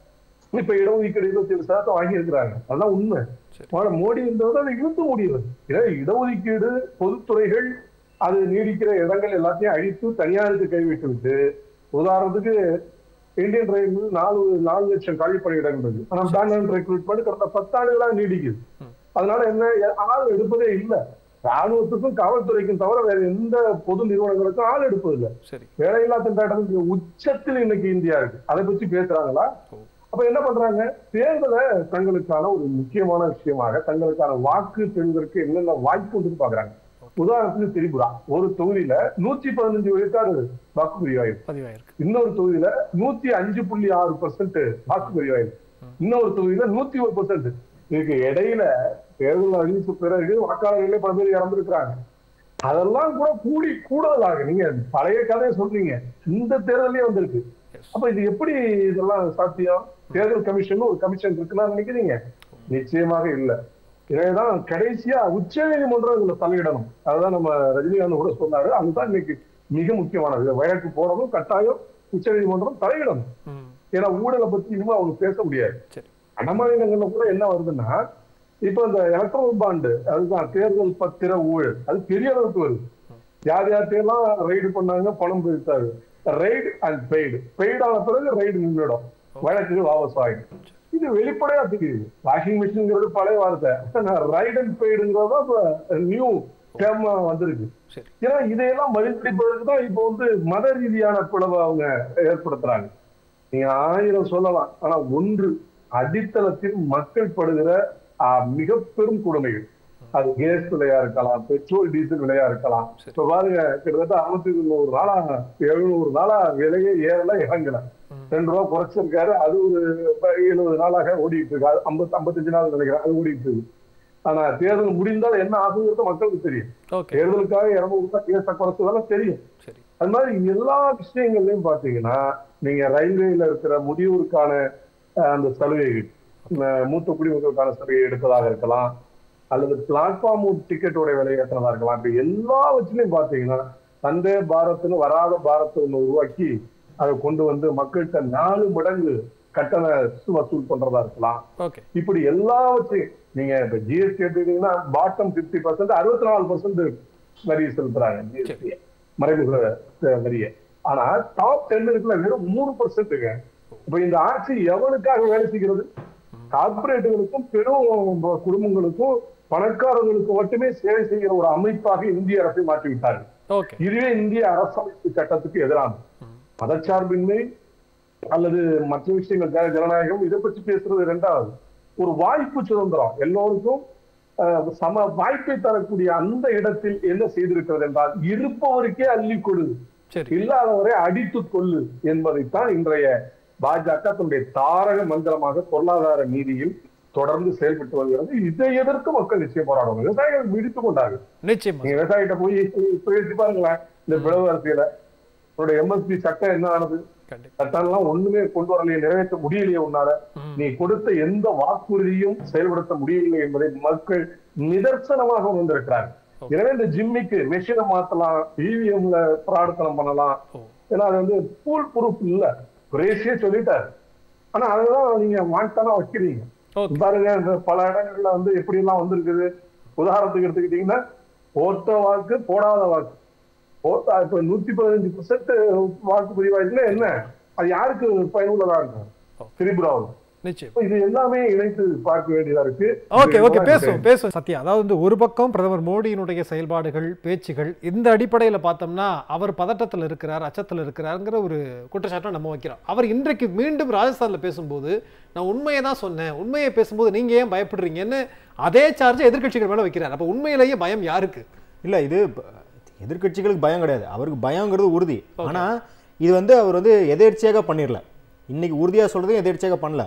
இப்ப இடஒதுக்கீடு இருபத்தி ஏழு சதத்தை வாங்கியிருக்கிறாங்க அதான் உண்மை ஆனா மோடி என்றது அதை இழுத்து முடியல ஏன்னா இடஒதுக்கீடு பொதுத்துறைகள் அது நீடிக்கிற இடங்கள் எல்லாத்தையும் அழித்து தனியாருக்கு கைவிட்டு விட்டு உதாரணத்துக்கு இந்தியன் ரயில்வே நாலு நாலு லட்சம் காலி பணியிடங்கள் இருக்கு ஆனா பேங்க் ரெக்ரூட்மெண்ட் கடந்த பத்தாண்டுகளா நீடிக்குது அதனால என்ன ஆள் எடுப்பதே இல்லை ராணுவத்துக்கும் காவல்துறைக்கும் தவிர வேற எந்த பொது நிறுவனங்களுக்கும் ஆள் எடுப்பது இல்லை சரி வேலையில்லா திண்டாட்டத்துக்கு உச்சத்தில் இன்னைக்கு இந்தியா இருக்கு அதை பத்தி பேசுறாங்களா அப்ப என்ன பண்றாங்க தேர்தலை தங்களுக்கான ஒரு முக்கியமான விஷயமாக தங்களுக்கான வாக்கு பெறுவதற்கு என்னென்ன வாய்ப்பு உண்டுன்னு பாக்குறாங்க உதாரணத்துக்கு திரிபுரா ஒரு தொகுதியில நூத்தி பதினஞ்சு விழுக்காடு வாக்கு பதிவாயிருக்கு பதிவாயிருக்கு இன்னொரு தொகுதியில நூத்தி அஞ்சு புள்ளி ஆறு பர்சன்ட் வாக்கு பதிவாயிருக்கு இன்னொரு தொகுதியில நூத்தி ஒரு பர்சன்ட் இதுக்கு இடையில தேர்தல் அறிவிப்பு பிறகு வாக்காளர்களே பல பேர் இறந்திருக்கிறாங்க அதெல்லாம் கூட கூடி கூடுதலாக நீங்க பழைய கதையை சொல்றீங்க இந்த தேர்தலே வந்திருக்கு அப்ப இது எப்படி இதெல்லாம் சாத்தியம் தேர்தல் கமிஷன் ஒரு கமிஷன் இருக்குன்னு நினைக்கிறீங்க நிச்சயமாக இல்ல எனவேதான் கடைசியா உச்ச நீதிமன்றம் இதுல தலையிடணும் அதுதான் நம்ம ரஜினிகாந்த் கூட சொன்னாரு அதுதான் இன்னைக்கு மிக முக்கியமானது இதை வழக்கு போடணும் கட்டாயம் உச்ச நீதிமன்றம் தலையிடணும் ம் ஏன்னா ஊழலை பத்தி இனிமே அவங்க பேச முடியாது சரி வடமாநிலங்கள்ல கூட என்ன வருதுன்னா இப்ப இந்த எலக்ட்ரல் பாண்டு அதுதான் தேர்தல் பத்திர ஊழல் அது பெரிய அளவுக்கு வருது யார் யார்கிட்டயெல்லாம் ரைடு பண்ணாங்க பணம் பிரித்தாரு ரைடு அண்ட் பெய்டு பெய்டான பிறகு ரைடு நின்றுடும் வழக்குகள் வாபஸ் ஆகிடும் இது வெளிப்படையா தெரியுது வாஷிங் மிஷின்ங்கிறது பழைய வார்த்தை ரைட் அண்ட் பெய்டுங்கிறது நியூ டேர்ம் வந்திருக்கு சரி ஏன்னா இதையெல்லாம் மதிப்பிடிப்பதற்கு தான் இப்போ வந்து மத ரீதியான பிளவை அவங்க ஏற்படுத்துறாங்க நீங்க ஆயிரம் சொல்லலாம் ஆனா ஒன்று அடித்தளத்தில் மக்கள் படுகிற ஆஹ், மிக பெரும் கொடுமைகள் அது கேஸ் விலையா இருக்கலாம் பெட்ரோல் டீசல் விலையா இருக்கலாம் இப்ப பாருங்க கிட்டத்தட்ட அறுநூத்தி தொண்ணூறு நாளா எழுநூறு நாளா விலையே ஏறல இறங்கல ரெண்டு ரூபா குறைச்சிருக்காரு அது ஒரு எழுபது நாளாக ஓடிட்டு இருக்கு அது ஐம்பத்தி ஐம்பத்தஞ்சு நாள் நினைக்கிறேன் அது ஓடிட்டு இருக்கு ஆனா தேர்தல் முடிந்தால் என்ன ஆகுங்கிறது மக்களுக்கு தெரியும் ஓகே தேர்தலுக்காக இருநூறு ரூபாய் கேஸை குறைச்சதெல்லாம் தெரியும் சரி அது மாதிரி எல்லா விஷயங்கள்லயும் பாத்தீங்கன்னா நீங்க ரயில்வேல இருக்கிற முதியோருக்கான அஹ், அந்த சலுகைகள் அஹ், மூத்த குடிமக்களுக்கான சலுகை எடுப்பதாக இருக்கலாம் அல்லது பிளாட்ஃபார்ம் டிக்கெட்டோட விலை ஏற்றதா இருக்கலாம் இப்ப எல்லாவற்றிலையும் பாத்தீங்கன்னா வந்தே பாரத்னு வராத பாரத் ஒண்ணு உருவாக்கி அதை கொண்டு வந்து மக்கள்கிட்ட நாலு மடங்கு கட்டண வசூல் பண்றதா இருக்கலாம் ஓகே இப்படி எல்லாவற்றையும் நீங்க இப்ப ஜிஎஸ்டி எடுத்துக்கிட்டீங்கன்னா பாட்டம் பிப்டி பர்சன்ட் அறுபத்தி நாலு பர்சன்ட் வரி செலுத்துறாங்க ஜிஎஸ்டி மறைமுக அஹ், வரியை ஆனா டாப் டென் இருக்குல்ல வெறும் மூணு பர்சன்ட்டுங்க இப்ப இந்த ஆட்சி எவனுக்காக வேலை செய்கிறது கார்பரேட்டுகளுக்கும் பெரும் குடும்பங்களுக்கும் பணக்காரர்களுக்கும் மட்டுமே சேவை செய்கிற ஒரு அமைப்பாக இந்திய அரசை மாற்றி விட்டார்கள் ஓகே இதுவே இந்திய அரசமைப்பு சட்டத்துக்கு எதிரானது மதச்சார்பின்மை அல்லது மற்ற விஷயங்கள் ஜன- ஜனநாயகம் இதை பற்றி பேசுறது இரண்டாவது ஒரு வாய்ப்பு சுதந்திரம் எல்லோருக்கும் அஹ், சம வாய்ப்பை தரக்கூடிய அந்த இடத்தில் என்ன செய்திருக்கிறது என்றால் இருப்பவருக்கே அள்ளி கொடு சரி இல்லாதவரை அடித்து கொள்ளு என்பதைத்தான் இன்றைய பாஜக தன்னுடைய தாரக மந்திரமாக பொருளாதார நீதியில் தொடர்ந்து செயல்பட்டு வருகிறது இதை எதிர்த்து மக்கள் நிச்சயம் போராடுவாங்க விவசாயிகள் விடுத்துக் கொண்டார்கள் நிச்சயமா நீங்க விவசாயிகிட்ட போய் பேசி பாருங்களேன் இந்த விளவு அரசியல உன்னோட எம்எஸ்பி சட்டம் என்ன ஆனது கண்டிப்பா சட்டம் எல்லாம் ஒண்ணுமே கொண்டு வரலையே நிறைவேற்ற முடியலையே உன்னால ம். நீ கொடுத்த எந்த வாக்குறுதியும் செயல்படுத்த முடியவில்லை என்பதை மக்கள் நிதர்சனமாக உணர்ந்திருக்கிறார்கள் எனவே இந்த ஜிம்மிக்கு மெஷினை மாத்தலாம் இவிஎம்ல பிரார்த்தனம் பண்ணலாம் ஓ ஏன்னா அது வந்து ஃபுல் ப்ரூஃப் இல்ல குரேஷியே சொல்லிட்டாரு ஆனா அதெல்லாம் நீங்க வாங்கிட்டானா வைக்கிறீங்க ஓகே பாருங்க இந்த பல இடங்கள்ல வந்து எப்படி எல்லாம் வந்திருக்குது உதாரணத்துக்கு எடுத்துக்கிட்டீங்கன்னா போட்ட வாக்கு போடாத வாக்கு போட்டா இப்ப நூத்தி பதினஞ்சு பர்சன்ட் வாக்கு பதிவாயிருக்குன்னா என்ன அது யாருக்கு பயனுள்ளதா இருக்கும் திரிபுராவில் நிச்சயம் இப்ப இது எல்லாமே இணைத்து பார்க்க வேண்டியதா இருக்கு ஓகே ஓகே இது பேசுவோம் பேசுவோம் சத்யா அதாவது வந்து ஒரு பக்கம் பிரதமர் மோடியினுடைய செயல்பாடுகள் பேச்சுகள் இந்த அடிப்படையில் பார்த்தோம்னா அவர் பதட்டத்தில் இருக்கிறார் அச்சத்தில் இருக்கிறாருங்கிற ஒரு குற்றச்சாட்டை நம்ம வைக்கிறோம் அவர் இன்றைக்கு மீண்டும் ராஜஸ்தானில் பேசும்போது நான் உண்மையை தான் சொன்னேன் உண்மையை பேசும்போது நீங்க ஏன் பயப்படுறீங்கன்னு அதே சார்ஜ் எதிர்க்கட்சிகள் மேல வைக்கிறார் அப்ப உண்மையிலேயே பயம் யாருக்கு இல்லை இது ப- எதிர்க்கட்சிகளுக்கு பயம் கிடையாது அவருக்கு பயங்கிறது உறுதி ஆனால் இது வந்து அவர் வந்து எதேர்ச்சியாக பண்ணிடல இன்னைக்கு உறுதியாக சொல்கிறதையும் எதேர்ச்சியாக பண்ணல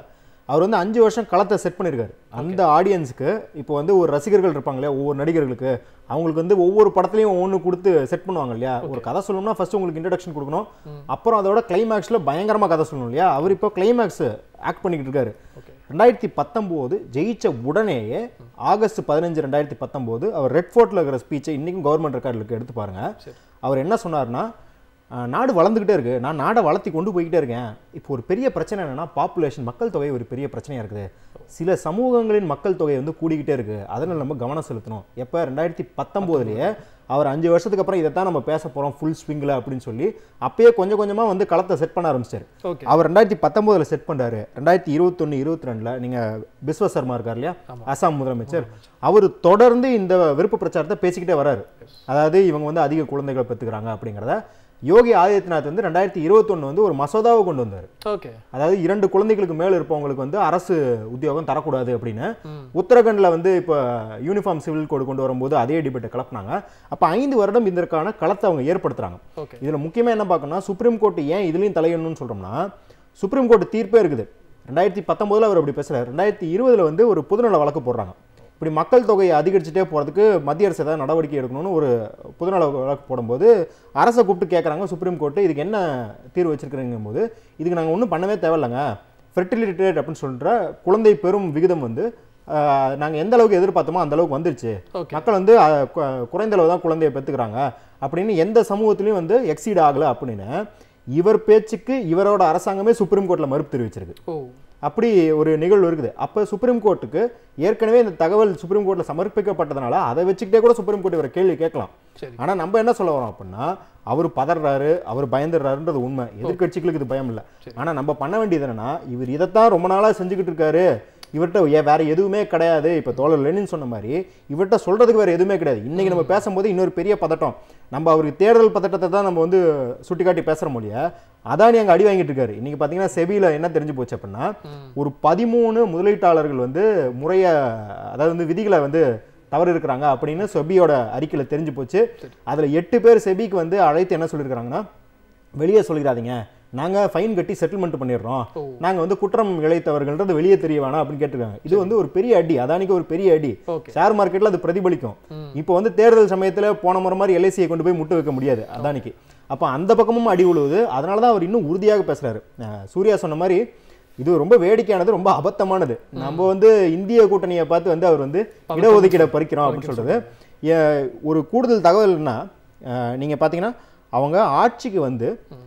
அவர் வந்து அஞ்சு வருஷம் களத்தை செட் பண்ணியிருக்காரு அந்த ஆடியன்ஸுக்கு இப்போ வந்து ஒரு ரசிகர்கள் இருப்பாங்க இல்லையா ஒவ்வொரு நடிகர்களுக்கு அவங்களுக்கு வந்து ஒவ்வொரு படத்துலையும் ஒவ்வொன்று கொடுத்து செட் பண்ணுவாங்க இல்லையா ஒரு கதை சொல்லணும்னா ஃபர்ஸ்ட் உங்களுக்கு இன்ட்ரடக்ஷன் கொடுக்கணும் அப்புறம் அதோட கிளைமேக்ஸில் பயங்கரமாக கதை சொல்லணும் இல்லையா அவர் இப்போ கிளைமேக்ஸ் ஆக்ட் பண்ணிக்கிட்டு இருக்காரு ரெண்டாயிரத்தி பத்தொம்போது ஜெயிச்ச உடனேயே ஆகஸ்ட் பதினஞ்சு ரெண்டாயிரத்தி பத்தொம்போது அவர் ரெட் ஃபோர்ட்டில் இருக்கிற ஸ்பீச்சை இன்றைக்கும் கவர்மெண்ட் ரெக்கார்டில் எடுத்து பாருங்க அவர் என்ன சொன்னார்னா அஹ், நாடு வளர்ந்துக்கிட்டே இருக்கு நான் நாடை வளர்த்தி கொண்டு போய்கிட்டே இருக்கேன் இப்போ ஒரு பெரிய பிரச்சனை என்னன்னா பாப்புலேஷன் மக்கள் தொகை ஒரு பெரிய பிரச்சனையாக இருக்குது சில சமூகங்களின் மக்கள் தொகை வந்து கூடிக்கிட்டே இருக்கு அதில் நம்ம கவனம் செலுத்தணும் எப்போ ரெண்டாயிரத்தி பத்தொம்போதுலேயே அவர் அஞ்சு வருஷத்துக்கு அப்புறம் இதைத்தான் நம்ம பேச போகிறோம் ஃபுல் ஸ்விங்கில் அப்படின்னு சொல்லி அப்பயே கொஞ்சம் கொஞ்சமாக வந்து களத்தை செட் பண்ண ஆரம்பிச்சார் ஓகே அவர் ரெண்டாயிரத்தி பத்தொம்போதில் செட் பண்றாரு ரெண்டாயிரத்தி இருபத்தொன்று இருபத்தி ரெண்டில் நீங்கள் பிஸ்வ சர்மா இருக்கார் இல்லையா அசாம் முதலமைச்சர் அவர் தொடர்ந்து இந்த விருப்ப பிரச்சாரத்தை பேசிக்கிட்டே வராரு அதாவது இவங்க வந்து அதிக குழந்தைகளை பெற்றுக்கிறாங்க அப்படிங்கிறத யோகி ஆதித்யநாத் வந்து ரெண்டாயிரத்தி இருபத்தொன்று வந்து ஒரு மசோதாவை கொண்டு வந்தார் ஓகே அதாவது இரண்டு குழந்தைகளுக்கு மேல இருப்பவங்களுக்கு வந்து அரசு உத்தியோகம் தரக்கூடாது அப்படின்னு உத்தரகண்ட்ல வந்து இப்போ யூனிஃபார்ம் சிவில் கோடு கொண்டு வரும்போது அதே டிபேட்டை கிளப்பினாங்க அப்ப ஐந்து வருடம் இதற்கான களத்தை அவங்க ஏற்படுத்துறாங்க ஓகே இதுல முக்கியமா என்ன பார்க்கணும்னா சுப்ரீம் கோர்ட் ஏன் இதுலயும் தலையிடணும்னு சொல்றோம்னா சுப்ரீம் கோர்ட் தீர்ப்பே இருக்குது ரெண்டாயிரத்தி பத்தொன்பதுல அவர் அப்படி பேசுறாரு ரெண்டாயிரத்தி இருபதுல வந்து ஒரு பொதுநல வழக்கு போடுறாங்க இப்படி மக்கள் தொகையை அதிகரிச்சுட்டே போறதுக்கு மத்திய அரசு ஏதாவது நடவடிக்கை எடுக்கணும்னு ஒரு பொதுநல வழக்கு போடும்போது அரசை கூப்பிட்டு கேட்குறாங்க சுப்ரீம் கோர்ட்டு இதுக்கு என்ன தீர்வு வச்சிருக்கிறீங்கும் போது இதுக்கு நாங்கள் ஒன்றும் பண்ணவே தேவையில்லைங்க ஃபெர்டிலிட்டி ரேட் அப்படின்னு சொல்ற குழந்தை பெறும் விகிதம் வந்து நாங்கள் எந்த அளவுக்கு எதிர்பார்த்தோமோ அந்த அளவுக்கு வந்துருச்சு ஓகே மக்கள் வந்து அஹ், கு- குறைந்த அளவு தான் குழந்தையை பெற்றுக்கிறாங்க அப்படின்னு எந்த சமூகத்திலையும் வந்து எக்ஸீட் ஆகலை அப்படின்னு இவர் பேச்சுக்கு இவரோட அரசாங்கமே சுப்ரீம் கோர்ட்டில் மறுப்பு தெரிவிச்சிருக்கு ஓ அப்படி ஒரு நிகழ்வு இருக்குது அப்போ சுப்ரீம் கோர்ட்டுக்கு ஏற்கனவே இந்த தகவல் சுப்ரீம் கோர்ட்டில் சமர்ப்பிக்கப்பட்டதுனால அதை வச்சுக்கிட்டே கூட சுப்ரீம் கோர்ட் இவரை கேள்வி கேட்கலாம் சரி ஆனா நம்ம என்ன சொல்ல வரோம் அப்படின்னா அவர் பதறாரு அவர் பயந்துடுறாருன்றது உண்மை எதிர்க்கட்சிகளுக்கு இது பயம் இல்லை ஆனா நம்ம பண்ண வேண்டியது என்னன்னா இவர் இதைத்தான் ரொம்ப நாளா செஞ்சுக்கிட்டு இருக்காரு இவர்கிட்ட ஏ- வேற எதுவுமே கிடையாது இப்ப தோழர் லெனின் சொன்ன மாதிரி இவர்கிட்ட சொல்றதுக்கு வேற எதுவுமே கிடையாது இன்னைக்கு நம்ம பேசும்போது இன்னொரு பெரிய பதட்டம் நம்ம அவருக்கு தேர்தல் பதட்டத்தை தான் நம்ம வந்து சுட்டிக்காட்டி பேசுற மொழிய அதானி அங்க அடி வாங்கிட்டு இருக்காரு இன்னைக்கு பாத்தீங்கன்னா செபியில என்ன தெரிஞ்சு போச்சு அப்படின்னா ஒரு பதிமூணு முதலீட்டாளர்கள் வந்து முறைய அதாவது வந்து விதிகளை வந்து தவறு இருக்கிறாங்க அப்படின்னு செபியோட அறிக்கையில தெரிஞ்சு போச்சு அதுல எட்டு பேர் செபிக்கு வந்து அழைத்து என்ன சொல்லியிருக்காங்கன்னா வெளியே சொல்லிடாதீங்க நாங்க ஃபைன் கட்டி செட்டில்மெண்ட் பண்ணிடுறோம் ஓ. நாங்க வந்து குற்றம் இழைத்தவர்கள்ன்றது வெளியே தெரிய வேணாம் அப்படின்னு கேட்டிருக்காங்க இது வந்து ஒரு பெரிய அடி அதானிக்கு ஒரு பெரிய அடி ஓகே ஷேர் மார்க்கெட்ல அது பிரதிபலிக்கும் இப்போ வந்து தேர்தல் சமயத்துல போன முறை மாதிரி எல்ஐசியை கொண்டு போய் முட்டு வைக்க முடியாது அதானிக்கு அப்ப அந்த பக்கமும் அடி விழுவுது அதனால தான் அவர் இன்னும் உறுதியாக பேசுறாரு அஹ் சூர்யா சொன்ன மாதிரி இது ரொம்ப வேடிக்கையானது ரொம்ப அபத்தமானது நம்ம வந்து இந்திய கூட்டணியை பார்த்து வந்து அவர் வந்து இடஒதுக்கீடை பறிக்கிறோம் அப்படின்னு சொல்றது ஏ- ஒரு கூடுதல் தகவல்னா அஹ், நீங்க பாத்தீங்கன்னா அவங்க ஆட்சிக்கு வந்து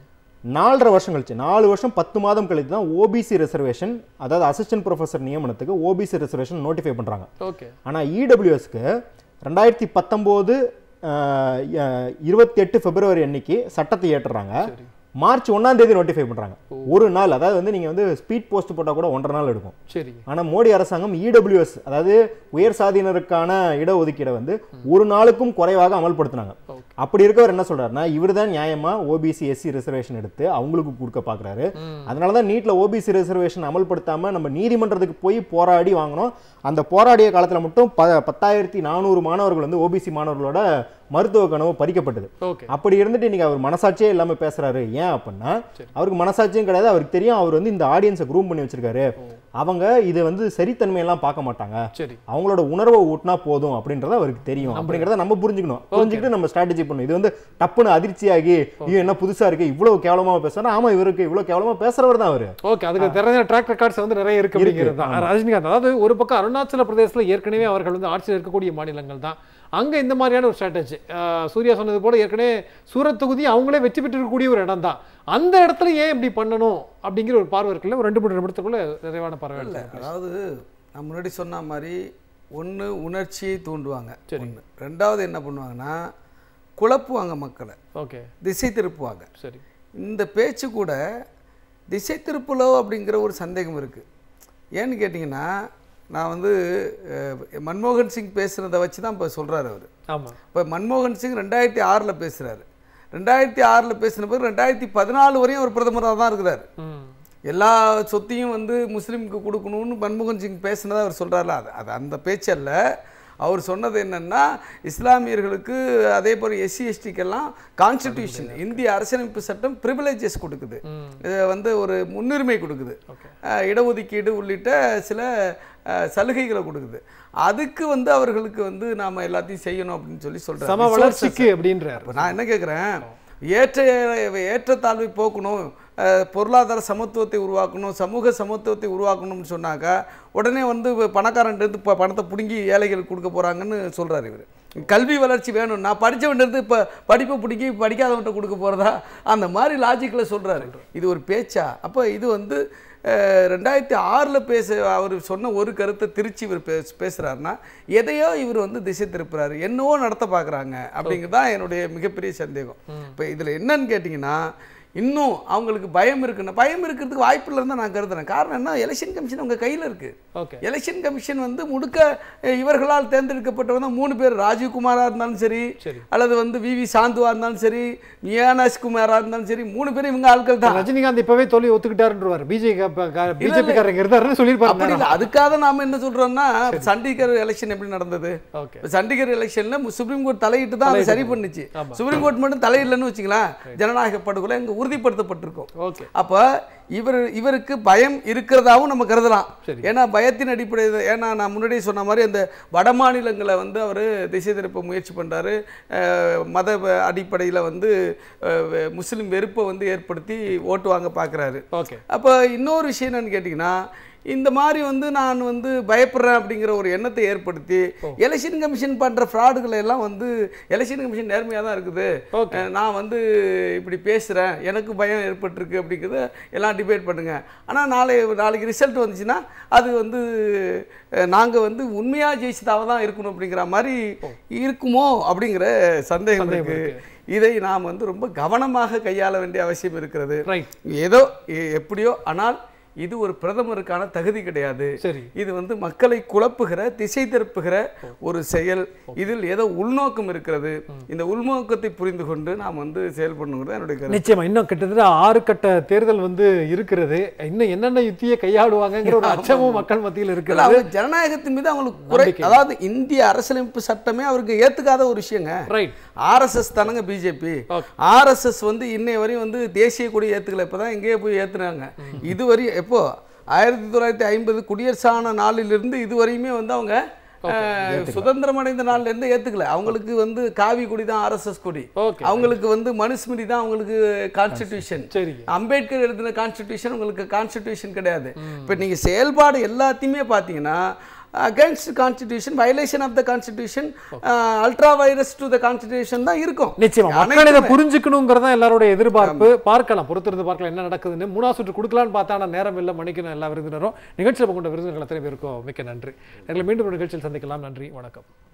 நாலரை வருஷம் கழிச்சு நாலு வருஷம் பத்து மாதம் கழித்து தான் ஓபிசி ரிசர்வேஷன் அதாவது அசிஸ்டன்ட் ப்ரொஃபசர் நியமனத்துக்கு ஓபிசி ரிசர்வேஷன் நோட்டிஃபை பண்றாங்க ஓகே ஆனால் இடபிள்யூஎஸ்க்கு ரெண்டாயிரத்தி பத்தொம்போது இருபத்தி எட்டு பிப்ரவரி அன்னைக்கு சட்டத்தை ஏற்றுறாங்க சரி மார்ச் ஒண்ணாம் தேதி நோட்டிஃபை பண்றாங்க ஒரு நாள் அதாவது வந்து நீங்க வந்து ஸ்பீட் போஸ்ட் போட்டா கூட ஒன்றரை நாள் எடுக்கும் சரிங்க ஆனா மோடி அரசாங்கம் இடபிள்யூஎஸ் அதாவது உயர் சாதியினருக்கான இடஒதுக்கீடை வந்து ஒரு நாளுக்கும் குறைவாக அமல்படுத்தினாங்க ஓகே அப்படி இருக்கவர் என்ன சொல்றாருன்னா இவர்தான் நியாயமா ஓபிசி எஸ்சி ரிசர்வேஷன் எடுத்து அவங்களுக்கு கொடுக்க பாக்குறாரு அதனால தான் நீட்ல ஓபிசி ரிசர்வேஷன் அமல்படுத்தாம நம்ம நீதிமன்றத்துக்கு போய் போராடி வாங்கணும் அந்த போராடிய காலத்துல மட்டும் ப பத்தாயிரத்தி நானூறு மாணவர்கள் வந்து ஓபிசி மாணவர்களோட மருத்துவ கனவு பறிக்கப்பட்டது ஓகே அப்படி இருந்துட்டு இன்னைக்கு அவர் மனசாட்சியே இல்லாம பேசுறாரு ஏன் அப்படின்னா சரி. அவருக்கு மனசாட்சியும் கிடையாது அவருக்கு தெரியும் அவர் வந்து இந்த ஆடியன்ஸை குரூம் பண்ணி வச்சிருக்காரு அவங்க இது வந்து சரித்தன்மையெல்லாம் பார்க்க மாட்டாங்க சரி அவங்களோட உணர்வை ஊட்டினா போதும் அப்படின்றத அவருக்கு தெரியும் அப்படிங்கறத நம்ம புரிஞ்சுக்கணும் புரிஞ்சுக்கிட்டு நம்ம ஸ்ட்ராட்டஜி பண்ணணும் இது வந்து டப்புன்னு அதிர்ச்சியாகி ஐயோ என்ன புதுசா இருக்கு இவ்வளவு கேவலமா பேசுறா ஆமா இவருக்கு இவ்வளவு கேவலமா பேசுறவர் தான் அவரு ஓகே அதுக்கு தெரிஞ்ச ட்ராக் ரெக்கார்ட்ஸ் வந்து நிறைய இருக்கு இருக்கு, அப்படிங்கிறது தான் ரஜினிகாந்த் அதாவது ஒரு பக்கம் அருணாச்சல பிரதேசத்துல ஏற்கனவே அவர்கள் வந்து ஆட்சியில் இருக்கக்கூடிய மாநிலங்கள் தான் அங்க இந்த மாதிரியான ஒரு ஸ்ட்ராட்டஜி சூர்யா சொன்னது போல ஏற்கனவே சூரத் தொகுதி அவங்களே வெற்றி பெற்றிருக்கக்கூடிய ஒரு இடம் தான் அந்த இடத்துல ஏன் இப்படி பண்ணணும் அப்படிங்கிற ஒரு பார்வை இருக்குல்ல ஒரு ரெண்டு மூணு நிமிடத்துக்குள்ள நிறைவான பார்வை இல்லை இருக்கு. அதாவது நான் முன்னாடி சொன்ன மாதிரி ஒன்று உணர்ச்சியை தூண்டுவாங்க சரி. ஒன்று ரெண்டாவது என்ன பண்ணுவாங்கன்னா குழப்புவாங்க மக்களை ஓகே திசை திருப்புவாங்க சரி இந்த பேச்சு கூட திசை திருப்புலோ அப்படிங்கிற ஒரு சந்தேகம் இருக்குது ஏன்னு கேட்டிங்கன்னா நான் வந்து அஹ், மன்மோகன் சிங் பேசுனதை வச்சு தான் இப்போ சொல்கிறாரு அவர் ஆமா இப்போ மன்மோகன் சிங் ரெண்டாயிரத்தி ஆறில் பேசுகிறாரு ரெண்டாயிரத்தி ஆறில் பேசின பிறகு ரெண்டாயிரத்தி பதினாலு வரையும் அவர் பிரதமராக தான் இருக்கிறார் ம் எல்லா சொத்தையும் வந்து முஸ்லீமுக்கு கொடுக்கணும்னு மன்மோகன் சிங் பேசினதை அவர் சொல்கிறார்ல அது அது அந்த பேச்சல்ல அவர் சொன்னது என்னன்னா இஸ்லாமியர்களுக்கு அதே போல் எஸ்சி எஸ்டிக்கெல்லாம் கான்ஸ்டிடியூஷன் இந்திய அரசியலமைப்பு சட்டம் ப்ரிவிலேஜஸ் கொடுக்குது இது வந்து ஒரு முன்னுரிமை கொடுக்குது அஹ், இடஒதுக்கீடு உள்ளிட்ட சில அஹ், சலுகைகளை கொடுக்குது அதுக்கு வந்து அவர்களுக்கு வந்து நாம எல்லாத்தையும் செய்யணும் அப்படின்னு சொல்லி சம சொல்றாங்க வளர்ச்சிக்கு அப்படின்றார் இப்போ நான் என்ன கேட்குறேன் ஏற்ற ஏற்றத்தாழ்வை போக்கணும் அஹ், பொருளாதார சமத்துவத்தை உருவாக்கணும் சமூக சமத்துவத்தை உருவாக்கணும்னு சொன்னாக்கா உடனே வந்து பணக்காரன்ட்டு இப்போ பணத்தை பிடுங்கி ஏழைகளுக்கு கொடுக்க போகிறாங்கன்னு சொல்கிறார் இவர் கல்வி வளர்ச்சி வேணும் நான் படித்தவன்ட்டு இப்போ படிப்பை பிடிக்கி படிக்காதவன்ட்ட கொடுக்க போகிறதா அந்த மாதிரி லாஜிக்கில் சொல்கிறாரு இது ஒரு பேச்சா அப்போ இது வந்து அஹ், ரெண்டாயிரத்தி ஆறில் பேச அவர் சொன்ன ஒரு கருத்தை திருச்சி இவர் பேச பேசுகிறாருன்னா எதையோ இவர் வந்து திசை திருப்புறாரு என்னவோ நடத்த பார்க்குறாங்க அப்படிங்கிறது தான் என்னுடைய மிகப்பெரிய சந்தேகம் இப்போ இதில் என்னன்னு கேட்டிங்கன்னா இன்னும் அவங்களுக்கு பயம் இருக்குன்னா பயம் இருக்கிறதுக்கு வாய்ப்பு இல்லைன்னு தான் நான் கருதுறேன் காரணம் என்ன எலெக்ஷன் கமிஷன் உங்கள் கையில் இருக்குது ஓகே எலெக்ஷன் கமிஷன் வந்து முழுக்க அஹ், இவர்களால் தேர்ந்தெடுக்கப்பட்டவங்க தான் மூணு பேர் ராஜீவ்குமாராக இருந்தாலும் சரி சரி. அல்லது வந்து வி வி சாந்துவா இருந்தாலும் சரி மியானாஸ் குமாரா இருந்தாலும் சரி மூணு பேரும் இவங்க ஆட்கள் தான் ரஜினிகாந்த் இப்பவே தோல்வி ஒத்துக்கிட்டாருன்றவார் பிஜேபி பிஜேபி காரங்க இருந்தாருன்னு அப்படி சொல்லியிருப்பாரு இல்லை அதுக்காக நாம என்ன சொல்றோம்னா சண்டிகர் எலெக்ஷன் எப்படி நடந்தது ஓகே இப்ப சண்டிகர் எலெக்ஷன்ல சுப்ரீம் கோர்ட் தலையிட்டு தான் அதை சரி பண்ணுச்சு ஆமா. சுப்ரீம் கோர்ட் மட்டும் தலையிடலன்னு வச்சுங்களேன் ஜனநாயக படுகொலை இங்க உறுதிப்படுத்தப்பட்டிருக்கும் ஓகே அப்ப இவர் இவருக்கு பயம் இருக்கிறதாவும் நம்ம கருதலாம் சரி. ஏன்னா பயத்தின் அடிப்படையில் ஏன்னா நான் முன்னாடியே சொன்ன மாதிரி அந்த வட மாநிலங்களை வந்து அவர் திசை திருப்ப முயற்சி பண்றாரு அஹ், மத அடிப்படையில் வந்து அஹ், வெ- முஸ்லிம் வெறுப்பை வந்து ஏற்படுத்தி ஓட்டு வாங்க பார்க்குறாரு ஓகே அப்போ இன்னொரு விஷயம் என்னன்னு கேட்டிங்கன்னா இந்த மாதிரி வந்து நான் வந்து பயப்படுறேன் அப்படிங்கிற ஒரு எண்ணத்தை ஏற்படுத்தி எலெக்ஷன் கமிஷன் பண்ணுற ஃப்ராடுகளை எல்லாம் வந்து எலெக்ஷன் கமிஷன் நேர்மையாக தான் இருக்குது Okay. அஹ் நான் வந்து இப்படி பேசுகிறேன் எனக்கு பயம் ஏற்பட்டிருக்கு அப்படிங்கிறத எல்லாம் டிபேட் பண்ணுங்க ஆனால் நாளை நாளைக்கு ரிசல்ட் வந்துச்சுன்னா அது வந்து நாங்கள் வந்து உண்மையாக ஜெயிச்சதாக தான் இருக்கணும் அப்படிங்கிற மாதிரி இருக்குமோ அப்படிங்கிற சந்தேகம் சந்தேகம் இருக்கு இதை நாம் வந்து ரொம்ப கவனமாக கையாள வேண்டிய அவசியம் இருக்கிறது ரைட் ஏதோ எ- எப்படியோ ஆனால் இது ஒரு பிரதமருக்கான தகுதி கிடையாது சரி இது வந்து மக்களை குழப்புகிற திசை திருப்புகிற ஒரு செயல் இதில் ஏதோ உள்நோக்கம் இருக்கிறது இந்த உள்நோக்கத்தை புரிந்து கொண்டு நாம் வந்து செயல்படணுங்கிறது என்னுடைய கருத்து நிச்சயமா இன்னும் கிட்டத்தட்ட ஆறு கட்ட தேர்தல் வந்து இருக்கிறது இன்னும் என்னென்ன யுத்தியை கையாடுவாங்கங்கிற ஒரு அச்சமும் மக்கள் மத்தியில் இல்ல, இருக்கிறது அவங்க ஜனநாயகத்தின் மீது அவங்களுக்கு குறை நம்பிக்கை. அதாவது இந்திய அரசியலமைப்பு சட்டமே அவருக்கு ஏத்துக்காத ஒரு விஷயங்க ரைட் ஆர்எஸ்எஸ் தானங்க பிஜேபி Okay. ஆர்எஸ்எஸ் வந்து இன்னை வரையும் வந்து தேசிய கொடி ஏத்துக்கல இப்பதான் எங்கேயோ போய் ஏத்துனாங்க இதுவரை எப்போ ஆயிரத்தி தொள்ளாயிரத்தி ஐம்பது குடியரசான நாளிலிருந்து இதுவரையுமே வந்து அவங்க அஹ், சுதந்திரம் அடைந்த நாள்ல இருந்து ஏத்துக்கல அவங்களுக்கு வந்து காவி கொடி தான் ஆர்எஸ்எஸ் கொடி ஓகே அவங்களுக்கு வந்து மனுஸ்மிருதி தான் அவங்களுக்கு கான்ஸ்டிடியூஷன் சரி அம்பேத்கர் எழுதின கான்ஸ்டிடியூஷன் உங்களுக்கு கான்ஸ்டிடியூஷன் கிடையாது இப்போ நீங்க செயல்பாடு எல்லாத்தையுமே பார்த்தீங்கன்னா against constitution violation of the constitution ultra vires to the constitution தான் இருக்கும் நிச்சயமா மக்கள் இதை அனைத்துமே. புரிஞ்சுக்கணுங்கிறதா எல்லாரோட எதிர்பார்ப்பு பார்க்கலாம் பொறுத்திருந்து பார்க்கலாம் என்ன நடக்குதுன்னு மூணாவது சுற்று கொடுக்கலான்னு பார்த்தா ஆனா நேரம் இல்லை மணிக்கணும் எல்லா விருந்தினரும் நிகழ்ச்சியில் கொண்ட விருந்தினர்கள் அத்தனை பேருக்கும் மிக்க நன்றி எங்களை மீண்டும் ஒரு நிகழ்ச்சியில் சந்திக்கலாம் நன்றி வணக்கம்